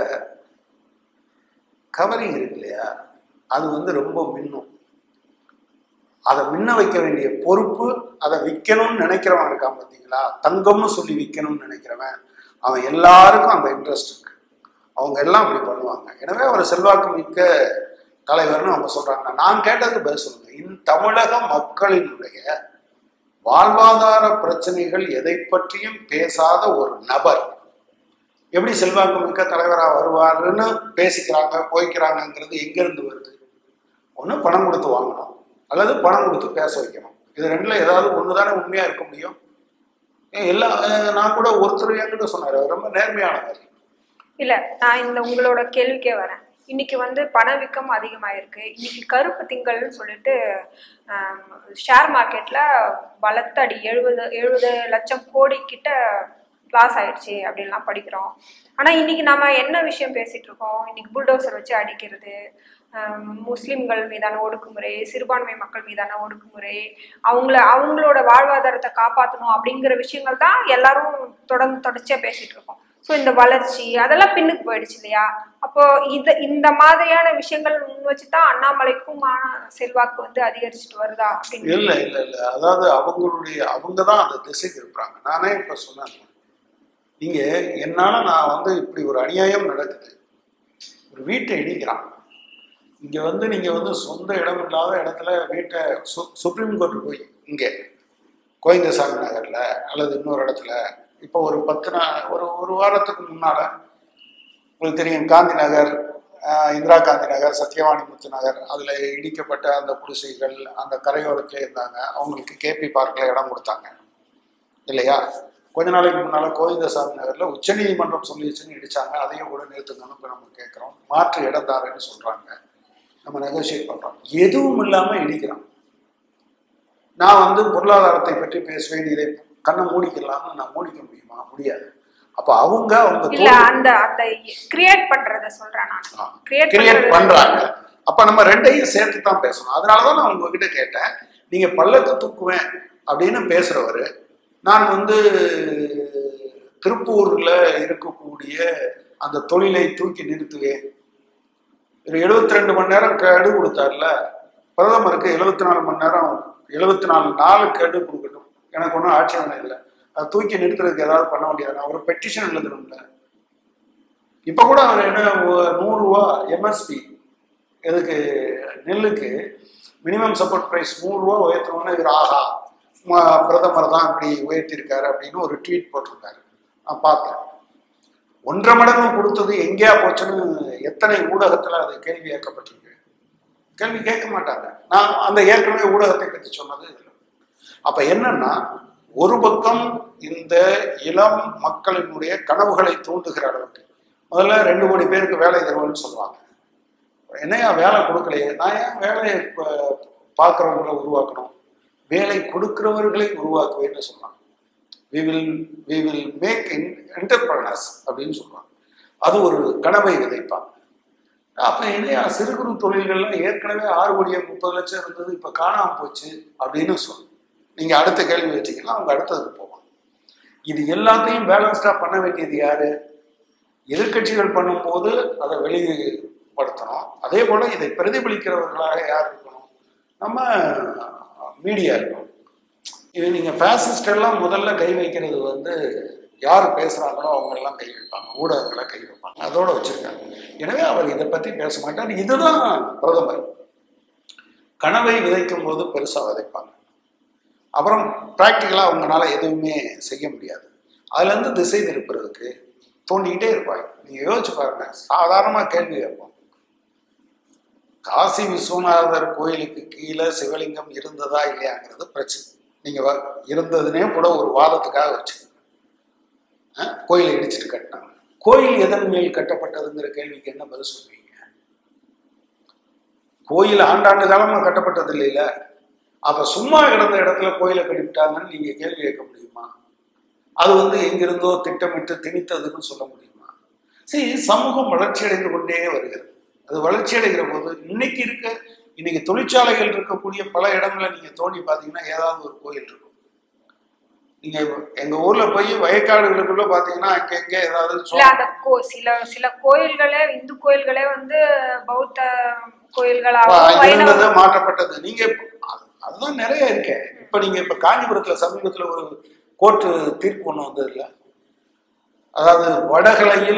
கவரிங் இருக்கு இல்லையா அது வந்து ரொம்ப மின்னும் அதை மின்ன வைக்க வேண்டிய பொறுப்பு அதை விற்கணும்னு நினைக்கிறவன் இருக்கான் பார்த்தீங்களா தங்கம்னு சொல்லி விற்கணும்னு நினைக்கிறவன் அவன் எல்லாருக்கும் அந்த இன்ட்ரெஸ்ட் இருக்கு அவங்க எல்லாம் அப்படி பண்ணுவாங்க எனவே அவர் செல்வாக்கு மிக்க தலைவர்னு அவங்க சொல்றாங்க நான் கேட்டதுக்கு பதில் சொல்லுங்க இந்த தமிழக மக்களினுடைய வாழ்வாதார பிரச்சனைகள் எதை பற்றியும் பேசாத ஒரு நபர் எப்படி செல்வாக்கு மிக்க தலைவரா வருவாருன்னு பேசிக்கிறாங்க போய்க்கிறாங்கங்கிறது எங்கிருந்து வருது ஒண்ணு பணம் கொடுத்து வாங்கணும் அல்லது பணம் கொடுத்து பேச வைக்கணும் இது ரெண்டுல ஏதாவது ஒண்ணுதானே உண்மையா இருக்க முடியும் ஏன் எல்லா அஹ் நான் கூட ஒருத்தர் என்கிட்ட சொன்னாரு அவர் ரொம்ப நேர்மையானவர் இல்ல நான் இந்த உங்களோட கேள்விக்கே வரேன் இன்னைக்கு வந்து பணவீக்கம் அதிகமாயிருக்கு இன்னைக்கு கருப்பு திங்கள்னு சொல்லிட்டு ஷேர் மார்க்கெட்ல பலத்த அடி எழுபது எழுபது லட்சம் கோடி கிட்ட லாஸ் ஆயிடுச்சு அப்படின்லாம் படிக்கிறோம் ஆனா இன்னைக்கு நாம என்ன விஷயம் பேசிட்டு இருக்கோம் இன்னைக்கு புல்டோசர் வச்சு அடிக்கிறது ஆம், முஸ்லிம்கள் மீதான ஒடுக்குமுறை சிறுபான்மை மக்கள் மீதான ஒடுக்குமுறை அவங்கள அவங்களோட வாழ்வாதாரத்தை காப்பாற்றணும் அப்படிங்கிற விஷயங்கள் தான் எல்லாரும் தொடர்ந்து தொடர்ச்சியா பேசிட்டு இருக்கோம் ஸோ இந்த வளர்ச்சி அதெல்லாம் பின்னுக்கு போயிடுச்சு இல்லையா அப்போ இது இந்த மாதிரியான விஷயங்கள் முன் வச்சு தான் அண்ணாமலைக்கும் மா- செல்வாக்கு வந்து அதிகரிச்சுட்டு வருதா அப்படின்னு இல்ல இல்ல இல்ல அதாவது அவங்களுடைய அவங்க தான் அந்த திசைக்கு இருக்கிறாங்க நானே இப்ப சொன்னேன் நீங்க என்னால நான் வந்து இப்படி ஒரு அநியாயம் நடக்குது ஒரு வீட்டை இடிக்கிறான் இங்க வந்து நீங்க வந்து சொந்த இடம் இல்லாத இடத்துல வீட்டை சு- சுப்ரீம் கோர்ட் போய் இங்க கோவிந்தசாமி நகர்ல அல்லது இன்னொரு இடத்துல இப்போ ஒரு பத்து நா ஒரு ஒரு வாரத்துக்கு முன்னால உங்களுக்கு தெரியும் காந்தி நகர் ஆஹ் இந்திரா காந்தி நகர் சத்யவாணி முத்து நகர் அதில் இடிக்கப்பட்ட அந்த குடிசைகள் அந்த கரையோரத்திலே இருந்தாங்க அவங்களுக்கு கேபி பார்க்கில் இடம் கொடுத்தாங்க இல்லையா கொஞ்ச நாளைக்கு முன்னால கோவிந்தசாமி நகர்ல உச்சநீதிமன்றம் சொல்லிடுச்சுன்னு இடிச்சாங்க அதையும் கூட நிறுத்துங்கன்னு இப்போ நம்ம கேட்குறோம் மாற்று இடம் தாரேன்னு சொல்றாங்க நம்ம நெகோசியேட் பண்றோம் எதுவும் இல்லாம இடிக்கிறோம் நான் வந்து பொருளாதாரத்தை பற்றி பேசுவேன் இதை கண்ணை மூடிக்கலாம்னு நான் மூடிக்க முடியுமா முடியாது அப்ப அவங்க அவங்க இல்ல அந்த அந்த கிரியேட் பண்றத சொல்றேன் நான் கிரியேட் கிரியேட் பண்றாங்க அப்ப நம்ம ரெண்டையும் சேர்த்து தான் பேசணும் அதனாலதான் நான் உங்ககிட்ட கேட்டேன் நீங்க பல்லக்கு தூக்குவேன் அப்படின்னு பேசுறவரு நான் வந்து திருப்பூர்ல இருக்கக்கூடிய அந்த தொழிலை தூக்கி நிறுத்துவேன் ஒரு எழுபத்தி ரெண்டு மணி நேரம் கெடு கொடுத்தார்ல பிரதமருக்கு எழுபத்தி நாலு மணி நேரம் எழுபத்தி நாலு நாலு கெடு கொடுக்கட்டும் எனக்கு ஒன்றும் ஆட்சேபனை இல்லை அதை தூக்கி நிறுத்துறதுக்கு ஏதாவது பண்ண முடியாது அவர் பெட்டிஷன் எழுதணும்ல இப்ப கூட அவர் என்ன ஒ- நூறு ரூபா எம்எஸ்பி எதுக்கு நெல்லுக்கு மினிமம் சப்போர்ட் பிரைஸ் நூறு ரூபா உயர்த்தணும்னா இவர் ஆஹா ம- பிரதமர் தான் இப்படி உயர்த்திருக்காரு அப்படின்னு ஒரு ட்வீட் போட்டிருக்காரு நான் பார்த்தேன் ஒன்றரை மடங்கு கொடுத்தது எங்கேயா போச்சுன்னு எத்தனை ஊடகத்துல அது கேள்வி கேட்கப்பட்டிருக்கு கேள்வி கேட்க மாட்டாங்க நான் அந்த ஏற்கனவே ஊடகத்தை பற்றி சொன்னது இதுல. அப்ப என்னன்னா ஒரு பக்கம் இந்த இளம் மக்களினுடைய கனவுகளை தூண்டுகிற அளவுக்கு முதல்ல ரெண்டு கோடி பேருக்கு வேலை தருவேன்னு சொல்லுவாங்க என்னையா வேலை கொடுக்கலையே நான் ஏன் வேலையை ப- பார்க்கறவங்களை உருவாக்கணும் வேலை கொடுக்கிறவர்களை உருவாக்குவேன்னு சொல்றாங்க we will we will make in entrepreneurs அப்படின்னு சொல்றாங்க அது ஒரு கனவை விதைப்பாங்க அப்ப என்னையா சிறு குறு தொழில்கள்லாம் ஏற்கனவே ஆறு கோடியே முப்பது லட்சம் இருந்தது இப்ப காணாம போச்சு அப்படின்னு சொல்லு நீங்க அடுத்த கேள்வி வச்சீங்கன்னா அவங்க அடுத்ததுக்கு போவாங்க இது எல்லாத்தையும் பேலன்ஸ்டா பண்ண வேண்டியது யாரு எதிர்க்கட்சிகள் பண்ணும்போது அதை வெளிப்படுத்தணும் அதே போல இதை பிரதிபலிக்கிறவர்களாக யார் இருக்கணும் நம்ம மீடியா இருக்கணும் இது நீங்க ஃபேசிஸ்ட் எல்லாம் முதல்ல கை வைக்கிறது வந்து யார் பேசுறாங்களோ அவங்க எல்லாம் கை வைப்பாங்க ஊடகங்களை கை வைப்பாங்க அதோட வச்சிருக்காங்க எனவே அவர் இதை பத்தி பேச மாட்டார் இதுதான் பிரதமர் கனவை விதைக்கும் போது பெருசா விதைப்பாங்க அப்புறம் ப்ராக்டிக்கலா அவங்களால எதுவுமே செய்ய முடியாது அதுல இருந்து திசை திருப்புறதுக்கு தோண்டிக்கிட்டே இருப்பாங்க நீங்க யோசிச்சு பாருங்க சாதாரணமா கேள்வி கேட்போம் காசி விஸ்வநாதர் கோயிலுக்கு கீழே சிவலிங்கம் இருந்ததா இல்லையாங்கிறது பிரச்சனை நீங்க வ- இருந்ததுனே கூட ஒரு வாதத்துக்காக வச்சு கோயிலை இடிச்சிட்டு கட்டினாங்க கோயில் எதன் மேல் கட்டப்பட்டதுங்கிற கேள்விக்கு என்ன பதில் சொல்வீங்க கோயில் ஆண்டாண்டு காலமா கட்டப்பட்டது இல்லைல்ல அப்ப சும்மா கிடந்த இடத்துல கோயிலை கட்டிவிட்டாங்கன்னு நீங்க கேள்வி கேட்க முடியுமா அது வந்து எங்கிருந்தோ திட்டமிட்டு திணித்ததுன்னு சொல்ல முடியுமா சரி சமூகம் வளர்ச்சி அடைந்து கொண்டே வருகிறது அது வளர்ச்சி அடைகிற போது இன்னைக்கு இருக்க இன்னைக்கு தொழிற்சாலைகள் இருக்கக்கூடிய பல இடங்களை நீங்க தோண்டி பார்த்தீங்கன்னா ஏதாவது ஒரு கோயில் இருக்கும் நீங்க எங்க ஊர்ல போய் வயக்காடுகளுக்குள்ள பாத்தீங்கன்னா அங்க எங்க ஏதாவது இல்ல சோ- அந்த கோ சில சில கோயில்களே இந்து கோயில்களே வந்து பௌத்த கோயில்களாகவும் வைணவ இருந்தது மாற்றப்பட்டது நீங்க அது- அதுதான் நிறைய இருக்கே இப்ப நீங்க இப்ப காஞ்சிபுரத்துல சமீபத்துல ஒரு கோர்ட்டு தீர்ப்பு ஒண்ணு வந்தது இல்ல அதாவது வடகலையில்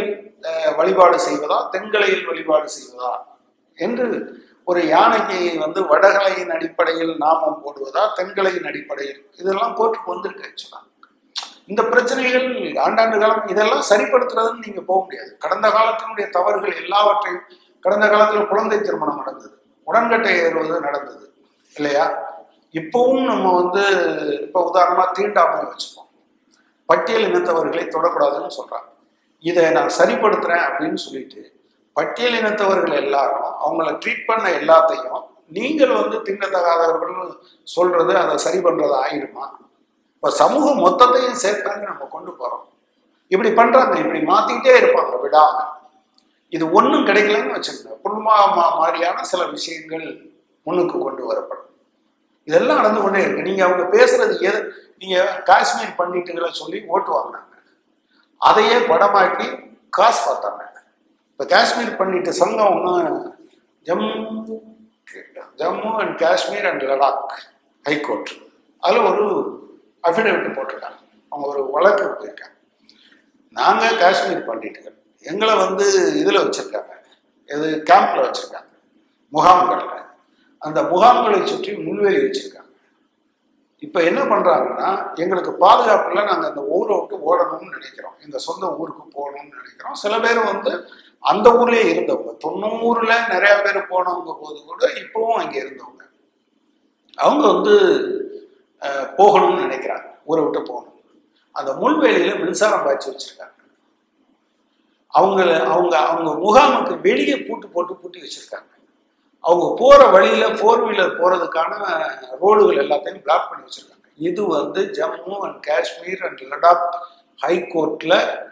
அஹ், வழிபாடு செய்வதா தென்கலையில் வழிபாடு செய்வதா என்று ஒரு யானைக்கு வந்து வடகலையின் அடிப்படையில் நாமம் போடுவதா தென்கலையின் அடிப்படையில் இதெல்லாம் கோர்ட்டுக்கு வந்திருக்கு ஆக்சுவலா இந்த பிரச்சனைகள் ஆண்டாண்டு காலம் இதெல்லாம் சரிப்படுத்துறதுன்னு நீங்க போக முடியாது கடந்த காலத்தினுடைய தவறுகள் எல்லாவற்றையும் கடந்த காலத்துல குழந்தை திருமணம் நடந்தது உடன்கட்டை ஏறுவது நடந்தது இல்லையா இப்பவும் நம்ம வந்து இப்ப உதாரணமா தீண்டாமை வச்சுப்போம் பட்டியல் இனத்தவர்களை தொடக்கூடாதுன்னு சொல்றாங்க இதை நான் சரிப்படுத்துறேன் அப்படின்னு சொல்லிட்டு பட்டியல் இனத்தவர்கள் எல்லாரும் அவங்கள ட்ரீட் பண்ண எல்லாத்தையும் நீங்கள் வந்து தீண்டத்தகாதவர்கள்னு சொல்றது அதை சரி பண்றது ஆயிடுமா இப்ப சமூகம் மொத்தத்தையும் சேர்த்தாங்க நம்ம கொண்டு போறோம் இப்படி பண்றாங்க இப்படி மாத்திக்கிட்டே இருப்பாங்க விடாம இது ஒண்ணும் கிடைக்கலன்னு வச்சுக்கோங்க புல்மா மா- மாதிரியான சில விஷயங்கள் முன்னுக்கு கொண்டு வரப்படும் இதெல்லாம் நடந்து கொண்டே இருக்கு நீங்க அவங்க பேசுறது எது நீங்க காஷ்மீர் பண்டிட்டுகளை சொல்லி ஓட்டு வாங்கினாங்க அதையே படமாக்கி காசு பார்த்தாங்க இப்ப காஷ்மீர் பண்டிட்டு சங்கம் ஒன்று Jammu Jammu and Kashmir and Ladakh high court அதில் ஒரு அஃபிடவிட் போட்டிருக்காங்க அவங்க ஒரு வழக்கு போயிருக்காங்க நாங்கள் காஷ்மீர் பண்டிட்டுகள் எங்களை வந்து இதில் வச்சுருக்காங்க இது கேம்பில் வச்சுருக்காங்க முகாம்களில் அந்த முகாம்களை சுற்றி முன்வேலி வச்சுருக்காங்க இப்போ என்ன பண்ணுறாங்கன்னா எங்களுக்கு பாதுகாப்புல நாங்கள் அந்த ஊரை விட்டு ஓடணும்னு நினைக்கிறோம் எங்கள் சொந்த ஊருக்கு போகணும்னு நினைக்கிறோம் சில பேர் வந்து அந்த ஊர்லேயே இருந்தவங்க தொண்ணூறுல நிறைய பேர் போனவங்க போது கூட இப்பவும் அங்கே இருந்தவங்க அவங்க வந்து அஹ், போகணும்னு நினைக்கிறாங்க ஊரை விட்டு போகணும் அந்த முள்வேலியில மின்சாரம் பாய்ச்சி வச்சிருக்காங்க அவங்க அவங்க அவங்க முகாமுக்கு வெளியே பூட்டு போட்டு பூட்டி வச்சிருக்காங்க அவங்க போற வழியில ஃபோர் வீலர் போறதுக்கான ரோடுகள் எல்லாத்தையும் பிளாக் பண்ணி வச்சிருக்காங்க இது வந்து ஜம்மு அண்ட் காஷ்மீர் அண்ட் லடாக் ஹைகோர்ட்ல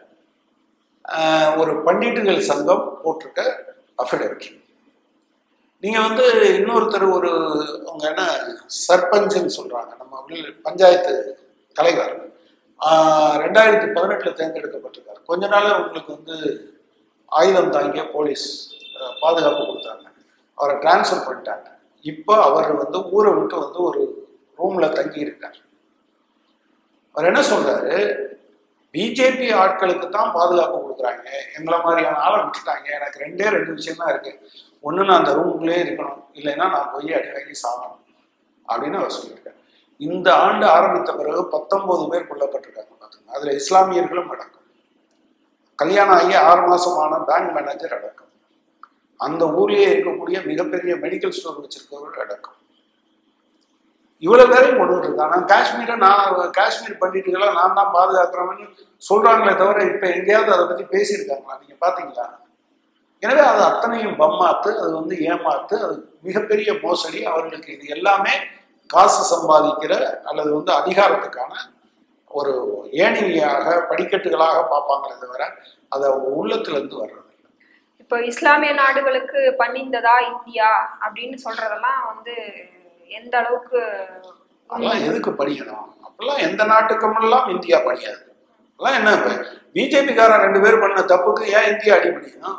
ஒரு பண்டிட்டுகள் சங்கம் போட்டிருக்க அஃபிடவிட் நீங்க வந்து இன்னொருத்தர் ஒரு அவங்க என்ன சர்பஞ்சுன்னு சொல்றாங்க நம்ம உள்ள பஞ்சாயத்து தலைவர் ஆஹ் ரெண்டாயிரத்தி பதினெட்டுல தேர்ந்தெடுக்கப்பட்டிருக்காரு கொஞ்ச நாள் உங்களுக்கு வந்து ஆயுதம் தாங்கிய போலீஸ் அஹ், பாதுகாப்பு கொடுத்தாங்க அவரை டிரான்ஸ்ஃபர் பண்ணிட்டாங்க இப்போ அவர் வந்து ஊரை விட்டு வந்து ஒரு ரூம்ல தங்கி இருக்கார் அவர் என்ன சொல்றாரு பிஜேபி ஆட்களுக்கு தான் பாதுகாப்பு கொடுக்குறாங்க எங்களை மாதிரியான ஆளை விட்டுட்டாங்க எனக்கு ரெண்டே ரெண்டு விஷயம் தான் இருக்கு ஒன்று நான் அந்த ரூம்குள்ளே இருக்கணும் இல்லைன்னா நான் போய் அடி வாங்கி சாகணும் அப்படின்னு அவர் சொல்லியிருக்காரு இந்த ஆண்டு ஆரம்பித்த பிறகு பத்தொன்பது பேர் கொல்லப்பட்டிருக்காங்க பார்த்துங்க அதுல இஸ்லாமியர்களும் அடக்கம் கல்யாணம் ஆகி ஆறு மாசமான பேங்க் மேனேஜர் அடக்கம் அந்த ஊர்லயே இருக்கக்கூடிய மிகப்பெரிய மெடிக்கல் ஸ்டோர் வச்சிருக்கவர்கள் அடக்கம் இவ்வளவு பேரையும் கொண்டு இருக்காங்க ஆனா காஷ்மீரை நான் காஷ்மீர் பண்டிட்டுகளை நான் தான் பாதுகாக்கிறவன்னு சொல்றாங்களே தவிர இப்ப எங்கேயாவது அதை பத்தி பேசியிருக்காங்களா நீங்க பாத்தீங்களா எனவே அது அத்தனையும் பம்மாத்து அது வந்து ஏமாத்து அது மிகப்பெரிய மோசடி அவர்களுக்கு இது எல்லாமே காசு சம்பாதிக்கிற அல்லது வந்து அதிகாரத்துக்கான ஒரு ஏணியாக படிக்கட்டுகளாக பார்ப்பாங்களே தவிர அது அவங்க உள்ளத்துல இருந்து வர்றது இல்ல. இப்போ இஸ்லாமிய நாடுகளுக்கு பண்ணிந்ததா இந்தியா அப்படின்னு சொல்றதெல்லாம் வந்து எந்த அளவுக்கு அதெல்லாம் எதுக்கு படிக்கணும் அப்பெல்லாம் எந்த நாட்டுக்குமெல்லாம் இந்தியா படியாது அதெல்லாம் என்ன பிஜேபிக்காரன் ரெண்டு பேர் பண்ண தப்புக்கு ஏன் இந்தியா அடிபடிக்கணும்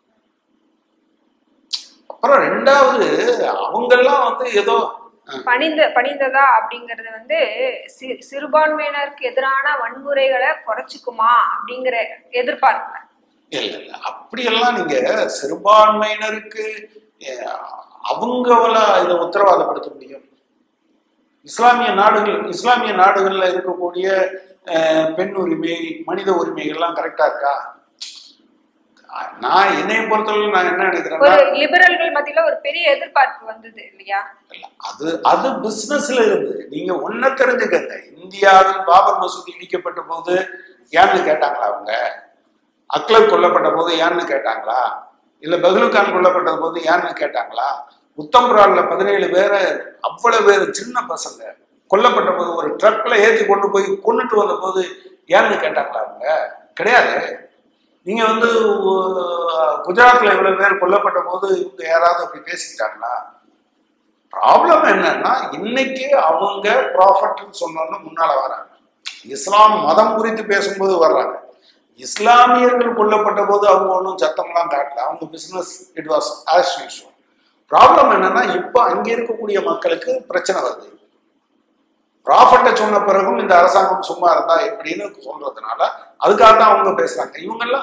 அப்புறம் ரெண்டாவது அவங்கெல்லாம் வந்து ஏதோ அஹ், பணிந்த பணிந்ததா அப்படிங்கிறது வந்து சி- சிறுபான்மையினருக்கு எதிரான வன்முறைகளை குறைச்சிக்குமா அப்படிங்கிற எதிர்பார்ப்பு இல்ல இல்ல அப்படியெல்லாம் நீங்க சிறுபான்மையினருக்கு அஹ், அவங்கள இதை உத்தரவாதப்படுத்த முடியும் இஸ்லாமிய நாடுகள் இஸ்லாமிய நாடுகள்ல இருக்கக்கூடிய அஹ், பெண் உரிமை மனித உரிமைகள்லாம் கரெக்டா இருக்கா அஹ், நான் என்னைய பொறுத்தவரை நான் என்ன நினைக்கிறேன்னா ஒரு லிபரல்கள் மத்தியில ஒரு பெரிய எதிர்பார்ப்பு வந்தது இல்லையா இல்ல, அது அது பிசினஸ்ல இருந்து நீங்க ஒன்ன தெரிஞ்சுக்கங்க இந்தியாவில் பாபர் மசூதி இடிக்கப்பட்ட போது ஏன்னு கேட்டாங்களா அவங்க அக்லர் கொல்லப்பட்ட போது ஏன்னு கேட்டாங்களா இல்ல பஹ்லுகான் கொல்லப்பட்ட போது ஏன்னு கேட்டாங்களா உத்தம்புரால்ல பதினேழு பேரை அவ்வளவு பேர் சின்ன பசங்க கொல்லப்பட்ட போது ஒரு ட்ரக்ல ஏற்றி கொண்டு போய் கொண்டுட்டு வந்த போது ஏன்னு கேட்டாங்களா அவங்க கிடையாது நீங்க வந்து உ- குஜராத்ல இவ்வளவு பேர் கொல்லப்பட்ட போது இவங்க யாராவது அப்படி பேசிக்கிட்டாங்களா ப்ராப்ளம் என்னன்னா இன்னைக்கு அவங்க ப்ராஃபட்னு சொன்னோன்னு முன்னால வராங்க இஸ்லாம் மதம் குறித்து பேசும்போது வர்றாங்க இஸ்லாமியர்கள் கொல்லப்பட்ட போது அவங்க ஒன்றும் சத்தம்லாம் காட்டல அவங்க business it was as usual problem என்னன்னா இப்போ அங்க இருக்கக்கூடிய மக்களுக்கு பிரச்சனை வருது ப்ராஃபட்டை சொன்ன பிறகும் இந்த அரசாங்கம் சும்மா இருந்தா எப்படின்னு சொல்றதுனால அதுக்காக தான் அவங்க பேசுறாங்க இவங்கெல்லாம்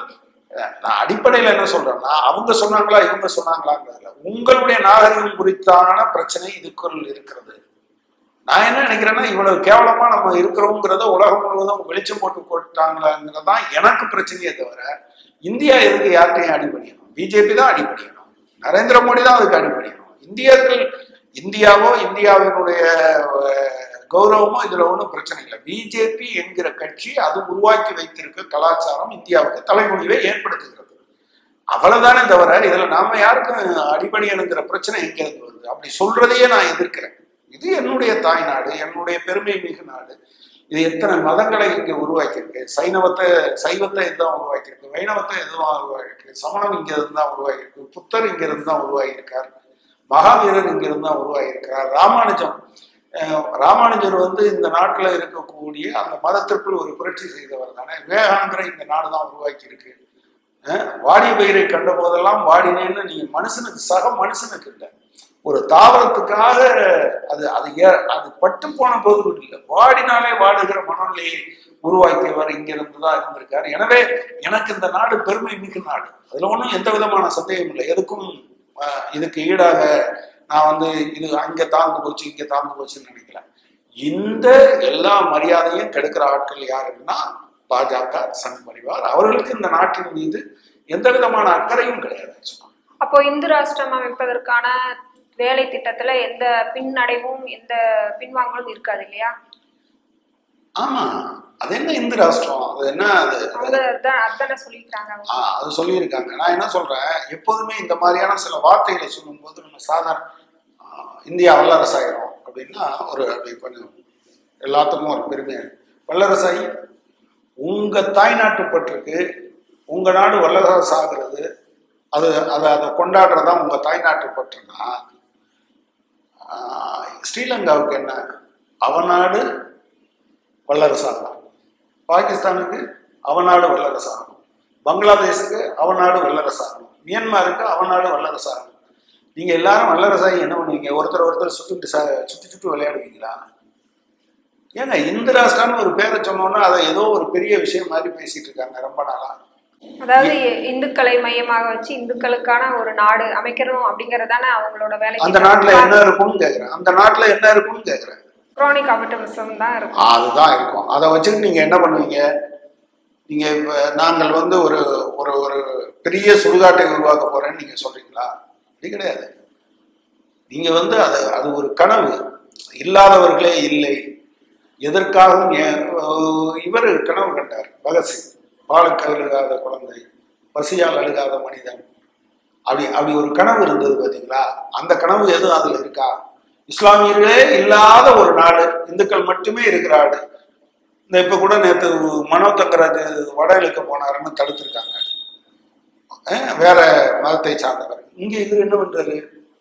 அஹ் நான் அடிப்படையில் என்ன சொல்றேன்னா அவங்க சொன்னாங்களா இவங்க சொன்னாங்களாங்கிறதுல உங்களுடைய நாகரிகம் குறித்தான பிரச்சனை இதுக்குள் இருக்கிறது நான் என்ன நினைக்கிறேன்னா இவ்வளவு கேவலமா நம்ம இருக்கிறோங்கிறத உலகம் முழுவதும் வெளிச்சம் போட்டு போட்டாங்களாங்கிறது தான் எனக்கு பிரச்சனையே தவிர இந்தியா எதுக்கு யார்கிட்டையும் அடிபணியணும் பிஜேபி தான் அடிபணியணும் நரேந்திர மோடி தான் அதுக்கு அடிபணியணும் இந்தியர்கள் இந்தியாவோ இந்தியாவினுடைய அஹ், கௌரவமோ இதுல ஒன்றும் பிரச்சனை இல்லை பிஜேபி என்கிற கட்சி அது உருவாக்கி வைத்திருக்க கலாச்சாரம் இந்தியாவுக்கு தலைமொழிவை ஏற்படுத்துகிறது அவ்வளவுதானே தவிர இதுல நாம யாருக்கும் அடிபணியணுங்கிற பிரச்சனை எங்க இருந்து வருது அப்படி சொல்றதையே நான் எதிர்க்கிறேன் இது என்னுடைய தாய்நாடு என்னுடைய பெருமை மிகு நாடு இது எத்தனை மதங்களை இங்க உருவாக்கியிருக்கு சைனவத்தை சைவத்தை இதுதான் உருவாக்கியிருக்கு வைணவத்தை இதுதான் உருவாக்கியிருக்கு சமணம் இங்க இருந்து தான் உருவாகியிருக்கு புத்தர் இங்க இருந்து தான் உருவாகியிருக்கார் மகாவீரர் இங்க இருந்து தான் உருவாகியிருக்கிறார் ராமானுஜம் அஹ், ராமானுஜர் வந்து இந்த நாட்டுல இருக்கக்கூடிய அந்த மதத்திற்குள் ஒரு புரட்சி செய்தவர் தானே விவேகானந்தரை இந்த நாடு தான் உருவாக்கி இருக்கு அஹ், வாடிய பயிரை கண்ட போதெல்லாம் வாடினேன்னு நீங்க மனுஷனுக்கு சக மனுஷனுக்கு இல்லை ஒரு தாவரத்துக்காக அது அது ஏ- அது பட்டு போன போது இல்லை வாடினாலே வாடுகிற மனநிலையை உருவாக்கியவர் இங்கிருந்து தான் இருந்திருக்காரு எனவே எனக்கு இந்த நாடு பெருமை மிகு நாடு அதுல ஒன்றும் எந்த விதமான சந்தேகம் இல்லை எதுக்கும் ஆஹ், இதுக்கு ஈடாக நான் வந்து இது அங்க தாழ்ந்து போச்சு இங்க தாழ்ந்து போச்சுன்னு நினைக்கல இந்த எல்லா மரியாதையும் கெடுக்கிற ஆட்கள் யாருன்னா பாஜக சங் பரிவார் அவர்களுக்கு இந்த நாட்டின் மீது எந்த விதமான அக்கறையும் கிடையாது actually. அப்போ இந்து ராஷ்டிரம் அமைப்பதற்கான வேலை திட்டத்துல எந்த பின்னடைவும் எந்த பின்வாங்கலும் இருக்காது இல்லையா ஆமா அது என்ன இந்து ராஷ்டிரம் அது என்ன அது அவங்க அதான் அதானே சொல்லிக்கிறாங்க அவங்க. ஆ, அது சொல்லியிருக்காங்க நான் என்ன சொல்றேன் எப்போதுமே இந்த மாதிரியான சில வார்த்தைகளை சொல்லும்போது நம்ம சாதாரண ஆ, இந்தியா வல்லரசாயிரும் அப்படின்னா ஒரு அப்படி கொஞ்சம் எல்லாத்துக்கும் ஒரு பெருமை வல்லரசாயி உங்க தாய்நாட்டு பற்றுக்கு உங்க நாடு வல்லரசு ஆகிறது அது அதை அதை கொண்டாடுறதா உங்க தாய்நாட்டு பற்றுனா ஆ, ஸ்ரீலங்காவுக்கு என்ன அவன் நாடு வல்லரசாகலாம் பாகிஸ்தானுக்கு அவன் நாடு வல்லரசாகணும் பங்களாதேஷுக்கு அவன் நாடு வல்லரசாகணும் மியான்மருக்கு அவன் நாடு வல்லரசாகணும் நீங்க எல்லாரும் வல்லரசாகி என்ன பண்ணுவீங்க ஒருத்தர் ஒருத்தர் சுத்திட்டு ச சுத்தி சுத்தி விளையாடுவீங்களா ஏங்க இந்து ராஷ்டிரான்னு ஒரு பேரை சொன்னோன்னா அதை ஏதோ ஒரு பெரிய விஷயம் மாதிரி பேசிட்டு இருக்காங்க ரொம்ப நாளா அதாவது இந்துக்களை மையமாக வச்சு இந்துக்களுக்கான ஒரு நாடு அமைக்கணும் அப்படிங்கறதானே அவங்களோட வேலை அந்த நாட்டுல என்ன இருக்கும்னு கேக்குறேன் அந்த நாட்டுல என்ன இருக்கும்னு கேக்குறேன் குரோனிக் அபட்டமிசம் தான் இருக்கும் அதுதான் இருக்கும் அதை வச்சுட்டு நீங்க என்ன பண்ணுவீங்க நீங்க இப்ப நாங்கள் வந்து ஒரு ஒரு ஒரு பெரிய சுடுகாட்டை உருவாக்க போறேன்னு நீங்க சொல்றீங்களா அப்படி கிடையாது நீங்க வந்து அது அது ஒரு கனவு இல்லாதவர்களே இல்லை எதற்காகவும் இவர் கனவு கண்டார் பகத்சிங் பாலுக்கு அழுகாத குழந்தை பசியால் அழுகாத மனிதன் அப்படி அப்படி ஒரு கனவு இருந்தது பாத்தீங்களா அந்த கனவு எதுவும் அதுல இருக்கா இஸ்லாமியர்களே இல்லாத ஒரு நாடு இந்துக்கள் மட்டுமே இருக்கிற நாடு இந்த இப்ப கூட நேற்று மனோ தங்கராஜ் வட இழுக்க போனாருன்னு தடுத்திருக்காங்க அஹ் வேற மதத்தை சார்ந்தவர் இங்க இவர் என்ன பண்றாரு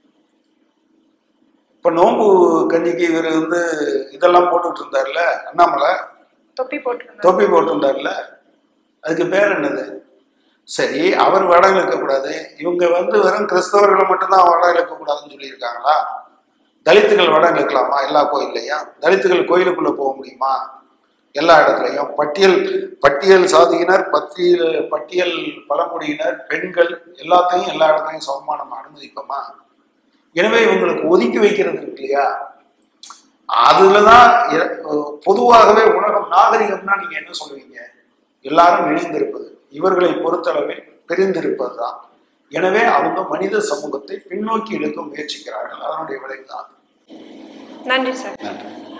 இப்ப நோன்பு கஞ்சிக்கு இவர் வந்து இதெல்லாம் போட்டுட்டு இருந்தார்ல அண்ணாமலை தொப்பி போட்டுருந்தாங்க தொப்பி போட்டிருந்தார்ல அதுக்கு பேர் என்னது சரி அவர் வடம் இழுக்கக்கூடாது இவங்க வந்து வெறும் கிறிஸ்தவர்களை மட்டும்தான் வடம் இழுக்கக்கூடாதுன்னு சொல்லியிருக்காங்களா தலித்துகள் வடம் இழுக்கலாமா எல்லா கோயில்லையும் தலித்துகள் கோயிலுக்குள்ள போக முடியுமா எல்லா இடத்துலையும் பட்டியல் பட்டியல் சாதியினர் பட்டியல் பட்டியல் பழங்குடியினர் பெண்கள் எல்லாத்தையும் எல்லா இடத்துலையும் சமமா நம்ம அனுமதிப்போமா எனவே இவங்களுக்கு ஒதுக்கி வைக்கிறது இருக்கு இல்லையா அதுலதான் எ- பொதுவாகவே உலகம் நாகரிகம்னா நீங்க என்ன சொல்லுவீங்க எல்லாரும் இணைந்திருப்பது இவர்களை பொறுத்தளவில் பிரிந்திருப்பது தான் எனவே அவங்க மனித சமூகத்தை பின்னோக்கி இழுக்க முயற்சிக்கிறார்கள் அதனுடைய விளைவுதான் நன்றி சார் நன்றி